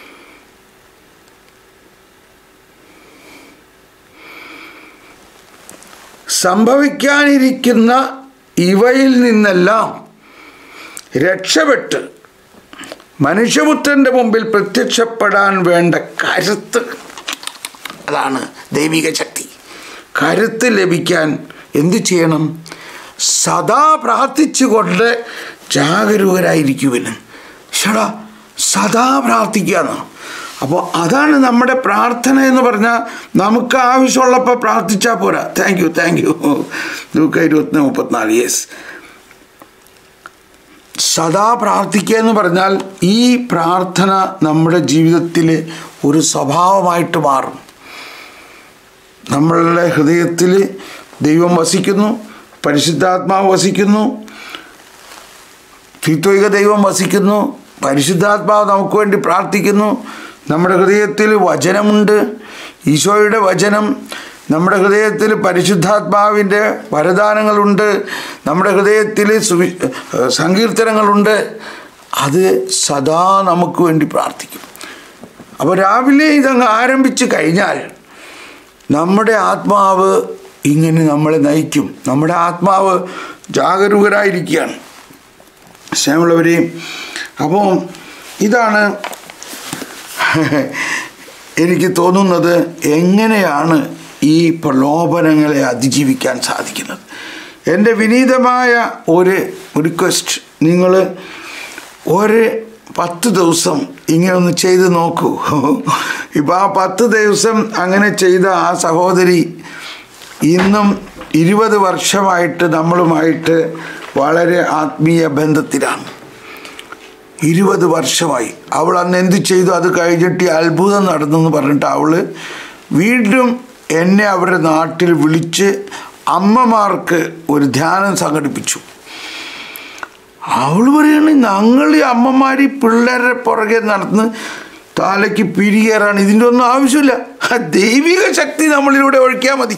സംഭവിക്കാനിരിക്കുന്ന ഇവയിൽ നിന്നെല്ലാം രക്ഷപ്പെട്ട് മനുഷ്യപുത്രൻ്റെ മുമ്പിൽ പ്രത്യക്ഷപ്പെടാൻ വേണ്ട കരുത്ത് അതാണ് ദൈവിക ശക്തി കരുത്ത് ലഭിക്കാൻ എന്തു ചെയ്യണം സദാ പ്രാർത്ഥിച്ചുകൊണ്ട് ജാഗരൂകരായിരിക്കുവിന് ഷടാ സദാ പ്രാർത്ഥിക്കുക അപ്പോൾ അതാണ് നമ്മുടെ പ്രാർത്ഥന എന്ന് പറഞ്ഞാൽ നമുക്ക് ആവശ്യമുള്ളപ്പോൾ പ്രാർത്ഥിച്ചാൽ പോരാ താങ്ക് യു താങ്ക് യു ലൂക്ക ഇരുപത്തി മുപ്പത്തിനാല് യെസ് സദാ പ്രാർത്ഥിക്കുക എന്ന് പറഞ്ഞാൽ ഈ പ്രാർത്ഥന നമ്മുടെ ജീവിതത്തിൽ ഒരു സ്വഭാവമായിട്ട് മാറും നമ്മളുടെ ഹൃദയത്തിൽ ദൈവം വസിക്കുന്നു പരിശുദ്ധാത്മാവ് വസിക്കുന്നു ത്രിത്വിക ദൈവം വസിക്കുന്നു പരിശുദ്ധാത്മാവ് നമുക്ക് വേണ്ടി പ്രാർത്ഥിക്കുന്നു നമ്മുടെ ഹൃദയത്തിൽ വചനമുണ്ട് ഈശോയുടെ വചനം നമ്മുടെ ഹൃദയത്തിൽ പരിശുദ്ധാത്മാവിൻ്റെ വരദാനങ്ങളുണ്ട് നമ്മുടെ ഹൃദയത്തിൽ സുവി സങ്കീർത്തനങ്ങളുണ്ട് അത് സദാ നമുക്ക് വേണ്ടി പ്രാർത്ഥിക്കും അപ്പോൾ രാവിലെ ഇതങ്ങ് ആരംഭിച്ച് കഴിഞ്ഞാൽ നമ്മുടെ ആത്മാവ് ഇങ്ങനെ നമ്മളെ നയിക്കും നമ്മുടെ ആത്മാവ് ജാഗരൂകരായിരിക്കുകയാണ് സ്നേഹമുള്ളവരെയും അപ്പോൾ ഇതാണ് എനിക്ക് തോന്നുന്നത് എങ്ങനെയാണ് ഈ പ്രലോഭനങ്ങളെ അതിജീവിക്കാൻ സാധിക്കുന്നത് എൻ്റെ വിനീതമായ ഒരു റിക്വസ്റ്റ് നിങ്ങൾ ഒരു പത്ത് ദിവസം ഇങ്ങനെ ഒന്ന് ചെയ്ത് നോക്കൂ ഇപ്പോൾ ആ പത്ത് ദിവസം അങ്ങനെ ചെയ്ത ആ സഹോദരി ഇന്നും ഇരുപത് വർഷമായിട്ട് നമ്മളുമായിട്ട് വളരെ ആത്മീയ ബന്ധത്തിലാണ് ഇരുപത് വർഷമായി അവൾ അന്ന് എന്ത് ചെയ്തു അത് കഴിഞ്ഞിട്ട് ഈ അത്ഭുതം നടന്നു എന്ന് പറഞ്ഞിട്ട് അവൾ വീണ്ടും എന്നെ അവരുടെ നാട്ടിൽ വിളിച്ച് അമ്മമാർക്ക് ഒരു ധ്യാനം സംഘടിപ്പിച്ചു അവൾ പറയാണ് ഞങ്ങൾ ഈ അമ്മമാർ ഈ പിള്ളേരുടെ പുറകെ നടന്ന് തലയ്ക്ക് പിരികേറാണ് ഇതിൻ്റെ ഒന്നും ആവശ്യമില്ല ആ ദൈവിക ശക്തി നമ്മളിലൂടെ ഒഴിക്കാൻ മതി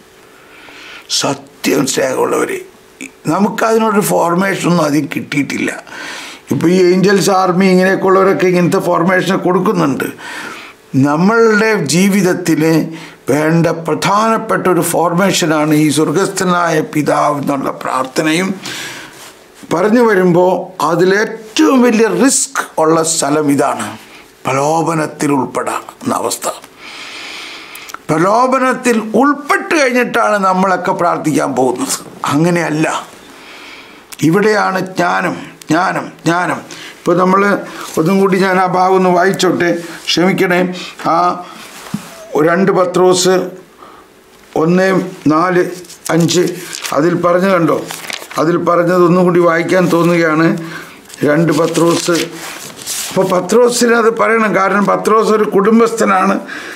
സത്യം സ്നേഹമുള്ളവരെ നമുക്കതിനൊരു ഫോർമേഷനൊന്നും അതിൽ കിട്ടിയിട്ടില്ല ഇപ്പോൾ ഈ ഏഞ്ചൽസ് ആർമി ഇങ്ങനെയൊക്കെയുള്ളവരൊക്കെ ഇങ്ങനത്തെ ഫോർമേഷൻ കൊടുക്കുന്നുണ്ട് നമ്മളുടെ ജീവിതത്തിൽ വേണ്ട പ്രധാനപ്പെട്ട ഒരു ഫോർമേഷനാണ് ഈ സ്വർഗസ്ഥനായ പിതാവ് എന്നുള്ള പ്രാർത്ഥനയും പറഞ്ഞു വരുമ്പോൾ അതിലേറ്റവും വലിയ റിസ്ക് ഉള്ള സ്ഥലം ഇതാണ് പ്രലോഭനത്തിൽ ഉൾപ്പെടാവുന്ന അവസ്ഥ പ്രലോഭനത്തിൽ ഉൾപ്പെട്ട് കഴിഞ്ഞിട്ടാണ് നമ്മളൊക്കെ പ്രാർത്ഥിക്കാൻ പോകുന്നത് അങ്ങനെയല്ല ഇവിടെയാണ് ജ്ഞാനം ജ്ഞാനം ജ്ഞാനം ഇപ്പോൾ നമ്മൾ ഒന്നും കൂടി ഞാൻ ആ ഭാഗം ഒന്ന് വായിച്ചോട്ടെ ക്ഷമിക്കണേ ആ രണ്ട് പത്രോസ് ഒന്ന് നാല് അഞ്ച് അതിൽ പറഞ്ഞു കണ്ടോ അതിൽ പറഞ്ഞത് ഒന്നും കൂടി വായിക്കാൻ തോന്നുകയാണ് രണ്ട് പത്രോസ് അപ്പോൾ പത്രോസിന് അത് പറയണം കാരണം പത്രോസ് ഒരു കുടുംബസ്ഥനാണ്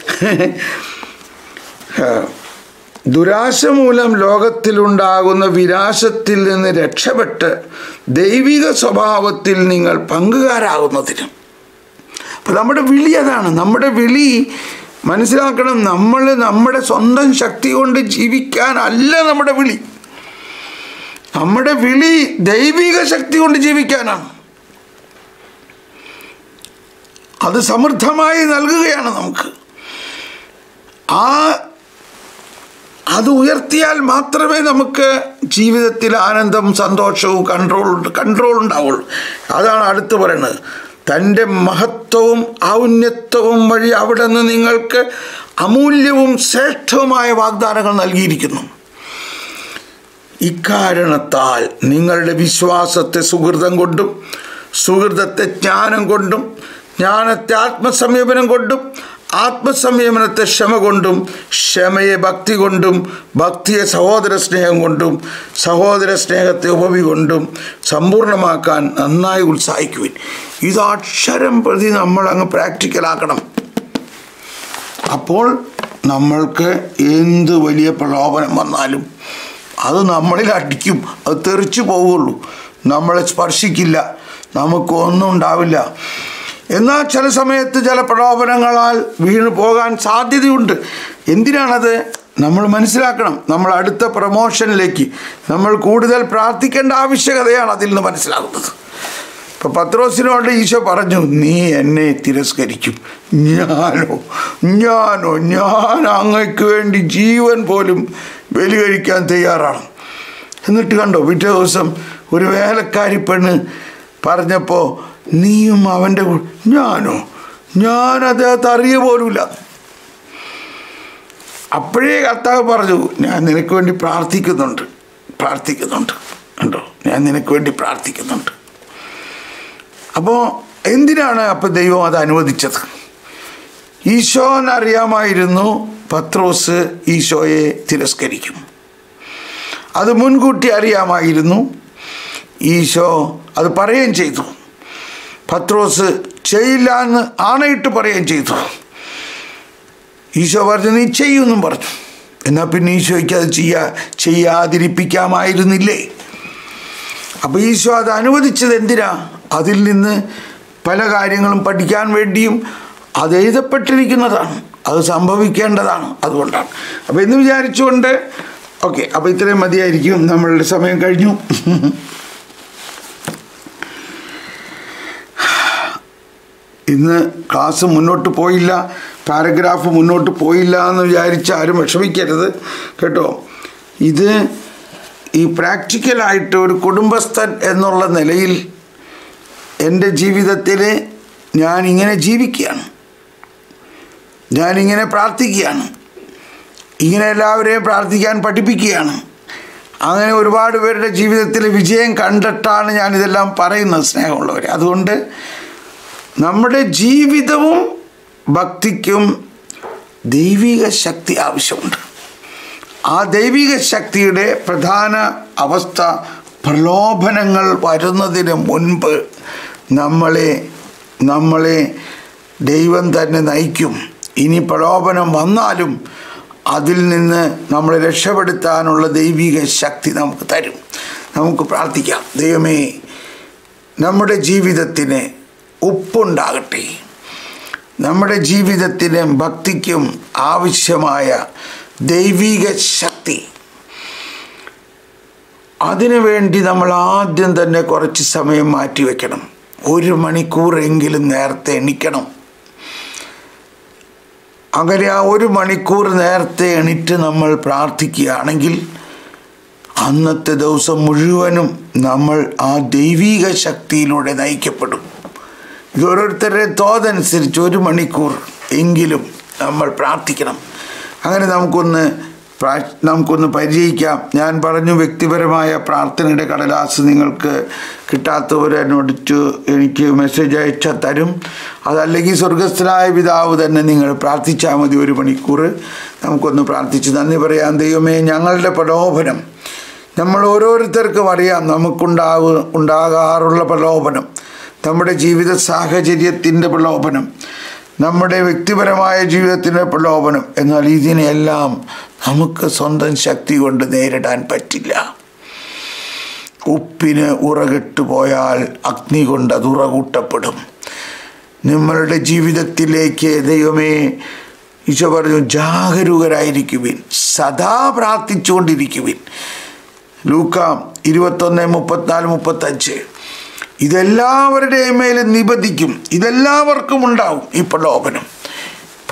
ദുരാശ മൂലം ലോകത്തിലുണ്ടാകുന്ന വിനാശത്തിൽ നിന്ന് രക്ഷപ്പെട്ട് ദൈവിക സ്വഭാവത്തിൽ നിങ്ങൾ പങ്കുകാരാകുന്നതിനും അപ്പം നമ്മുടെ വിളി അതാണ് നമ്മുടെ വിളി മനസ്സിലാക്കണം നമ്മൾ നമ്മുടെ സ്വന്തം ശക്തി കൊണ്ട് ജീവിക്കാനല്ല നമ്മുടെ വിളി നമ്മുടെ വിളി ദൈവിക ശക്തി കൊണ്ട് ജീവിക്കാനാണ് അത് സമൃദ്ധമായി നൽകുകയാണ് നമുക്ക് ആ അത് ഉയർത്തിയാൽ മാത്രമേ നമുക്ക് ജീവിതത്തിൽ ആനന്ദം സന്തോഷവും കൺട്രോൾ കൺട്രോൾ ഉണ്ടാവുള്ളൂ അതാണ് അടുത്ത് പറയുന്നത് തൻ്റെ മഹത്വവും ഔന്നത്യവും വഴി അവിടെ നിന്ന് നിങ്ങൾക്ക് അമൂല്യവും ശ്രേഷ്ഠവുമായ വാഗ്ദാനങ്ങൾ നൽകിയിരിക്കുന്നു ഇക്കാരണത്താൽ നിങ്ങളുടെ വിശ്വാസത്തെ സുഹൃതം കൊണ്ടും സുഹൃതത്തെ ജ്ഞാനം കൊണ്ടും ജ്ഞാനത്തെ ആത്മസംയമനം കൊണ്ടും ആത്മസംയമനത്തെ ക്ഷമ കൊണ്ടും ക്ഷമയെ ഭക്തി കൊണ്ടും ഭക്തിയെ സഹോദര സ്നേഹം കൊണ്ടും സഹോദര സ്നേഹത്തെ ഉപവി കൊണ്ടും സമ്പൂർണ്ണമാക്കാൻ നന്നായി ഉത്സാഹിക്കുവിൻ ഇത് അക്ഷരം പ്രതി നമ്മൾ അങ്ങ് പ്രാക്ടിക്കലാക്കണം അപ്പോൾ നമ്മൾക്ക് എന്ത് വലിയ പ്രലോഭനം വന്നാലും അത് നമ്മളിൽ അടിക്കും അത് തെറിച്ചു പോവുള്ളൂ നമ്മളെ സ്പർശിക്കില്ല നമുക്കൊന്നും ഉണ്ടാവില്ല എന്നാൽ ചില സമയത്ത് ചില പ്രലോഭനങ്ങളാൽ വീണു പോകാൻ സാധ്യതയുണ്ട് എന്തിനാണത് നമ്മൾ മനസ്സിലാക്കണം നമ്മൾ അടുത്ത പ്രൊമോഷനിലേക്ക് നമ്മൾ കൂടുതൽ പ്രാർത്ഥിക്കേണ്ട ആവശ്യകതയാണ് അതിൽ നിന്ന് മനസ്സിലാകുന്നത് ഇപ്പൊ പത്രോസിനോട് ഈശോ പറഞ്ഞു നീ എന്നെ തിരസ്കരിക്കും ഞാനോ ഞാനോ ഞാൻ അങ്ങയ്ക്ക് വേണ്ടി ജീവൻ പോലും ബലി കഴിക്കാൻ തയ്യാറാണ് എന്നിട്ട് കണ്ടോ പിറ്റേ ദിവസം ഒരു വേലക്കാരി പെണ്ണ് പറഞ്ഞപ്പോൾ നീയും അവൻ്റെ കൂ- ഞാനോ ഞാൻ അദ്ദേഹത്തെ അറിയ പോലുമില്ല അപ്പോഴേ കർത്താവ് പറഞ്ഞു ഞാൻ നിനക്ക് വേണ്ടി പ്രാർത്ഥിക്കുന്നുണ്ട് പ്രാർത്ഥിക്കുന്നുണ്ട് കണ്ടോ ഞാൻ നിനക്ക് വേണ്ടി പ്രാർത്ഥിക്കുന്നുണ്ട് അപ്പോൾ എന്തിനാണ് അപ്പോൾ ദൈവം അത് അനുവദിച്ചത് ഈശോനറിയാമായിരുന്നു പത്രോസ് ഈശോയെ തിരസ്കരിക്കും അത് മുൻകൂട്ടി അറിയാമായിരുന്നു ഈശോ അത് പറയുകയും ചെയ്തു പത്രോസ് ചെയ്യില്ല എന്ന് ആണയിട്ട് പറയുകയും ചെയ്തു ഈശോ പറഞ്ഞു നീ ചെയ്യുമെന്നും പറഞ്ഞു എന്നാൽ പിന്നെ ഈശോയ്ക്ക് അത് ചെയ്യാ ചെയ്യാതിരിപ്പിക്കാമായിരുന്നില്ലേ അപ്പോൾ ഈശോ അത് അനുവദിച്ചത് എന്തിനാ അതിൽ നിന്ന് പല കാര്യങ്ങളും പഠിക്കാൻ വേണ്ടിയും അത് എഴുതപ്പെട്ടിരിക്കുന്നതാണ് അത് സംഭവിക്കേണ്ടതാണ് അതുകൊണ്ടാണ് അപ്പോൾ എന്ന് വിചാരിച്ചുകൊണ്ട് ഓക്കെ അപ്പോൾ ഇത്രയും മതിയായിരിക്കും നമ്മളുടെ സമയം കഴിഞ്ഞു ഇന്ന് ക്ലാസ് മുന്നോട്ട് പോയില്ല പാരഗ്രാഫ് മുന്നോട്ട് പോയില്ല എന്ന് വിചാരിച്ച് ആരും വിഷമിക്കരുത് കേട്ടോ ഇത് ഈ പ്രാക്ടിക്കലായിട്ട് ഒരു കുടുംബസ്ഥൻ എന്നുള്ള നിലയിൽ എൻ്റെ ജീവിതത്തിൽ ഞാൻ ഇങ്ങനെ ജീവിക്കുകയാണ് ഞാനിങ്ങനെ പ്രാർത്ഥിക്കുകയാണ് ഇങ്ങനെ എല്ലാവരെയും പ്രാർത്ഥിക്കാൻ പഠിപ്പിക്കുകയാണ് അങ്ങനെ ഒരുപാട് പേരുടെ ജീവിതത്തിൽ വിജയം കണ്ടിട്ടാണ് ഞാനിതെല്ലാം പറയുന്നത് സ്നേഹമുള്ളവരെ അതുകൊണ്ട് നമ്മുടെ ജീവിതവും ഭക്തിക്കും ദൈവിക ശക്തി ആവശ്യമുണ്ട് ആ ദൈവിക ശക്തിയുടെ പ്രധാന അവസ്ഥ പ്രലോഭനങ്ങൾ വരുന്നതിന് മുൻപ് നമ്മളെ നമ്മളെ ദൈവം തന്നെ നയിക്കും ഇനി പ്രലോഭനം വന്നാലും അതിൽ നിന്ന് നമ്മളെ രക്ഷപ്പെടുത്താനുള്ള ദൈവിക ശക്തി നമുക്ക് തരും നമുക്ക് പ്രാർത്ഥിക്കാം ദൈവമേ നമ്മുടെ ജീവിതത്തിന് ഉപ്പുണ്ടാകട്ടെ നമ്മുടെ ജീവിതത്തിനും ഭക്തിക്കും ആവശ്യമായ ദൈവിക ശക്തി അതിനുവേണ്ടി നമ്മൾ ആദ്യം തന്നെ കുറച്ച് സമയം മാറ്റിവെക്കണം ഒരു മണിക്കൂറെങ്കിലും നേരത്തെ എണിക്കണം അങ്ങനെ ആ ഒരു മണിക്കൂർ നേരത്തെ എണിറ്റ് നമ്മൾ പ്രാർത്ഥിക്കുകയാണെങ്കിൽ അന്നത്തെ ദിവസം മുഴുവനും നമ്മൾ ആ ദൈവിക ശക്തിയിലൂടെ നയിക്കപ്പെടും ഇത് ഓരോരുത്തരുടെ തോതനുസരിച്ച് ഒരു മണിക്കൂർ എങ്കിലും നമ്മൾ പ്രാർത്ഥിക്കണം അങ്ങനെ നമുക്കൊന്ന് പ്രാ- നമുക്കൊന്ന് പരിചയിക്കാം ഞാൻ പറഞ്ഞു വ്യക്തിപരമായ പ്രാർത്ഥനയുടെ കടലാസ് നിങ്ങൾക്ക് കിട്ടാത്തവർ എന്നോടിച്ച് എനിക്ക് മെസ്സേജ് അയച്ചാൽ തരും അതല്ലെങ്കിൽ സ്വർഗസ്ഥനായ പിതാവ് തന്നെ നിങ്ങൾ പ്രാർത്ഥിച്ചാൽ മതി ഒരു മണിക്കൂർ നമുക്കൊന്ന് പ്രാർത്ഥിച്ച് നന്ദി പറയാം ദൈവമേ ഞങ്ങളുടെ പ്രലോഭനം നമ്മൾ ഓരോരുത്തർക്കും അറിയാം നമുക്കുണ്ടാവ ഉണ്ടാകാറുള്ള പ്രലോഭനം നമ്മുടെ ജീവിത സാഹചര്യത്തിൻ്റെ പ്രലോഭനം നമ്മുടെ വ്യക്തിപരമായ ജീവിതത്തിൻ്റെ പ്രലോഭനം എന്നാൽ ഇതിനെല്ലാം നമുക്ക് സ്വന്തം ശക്തി കൊണ്ട് നേരിടാൻ പറ്റില്ല ഉപ്പിന് ഉറകിട്ട് പോയാൽ അഗ്നി കൊണ്ട് അത് ഉറകൂട്ടപ്പെടും നിങ്ങളുടെ ജീവിതത്തിലേക്ക് ദൈവമേ ഈശോ പറഞ്ഞു ജാഗരൂകരായിരിക്കുവിൻ സദാ പ്രാർത്ഥിച്ചുകൊണ്ടിരിക്കുവിൻ ലൂക്ക ഇരുപത്തൊന്ന് മുപ്പത്തിനാല് മുപ്പത്തഞ്ച് ഇതെല്ലാവരുടെയും മേൽ നിബന്ധിക്കും ഇതെല്ലാവർക്കും ഉണ്ടാവും ഈ പ്രലോഭനം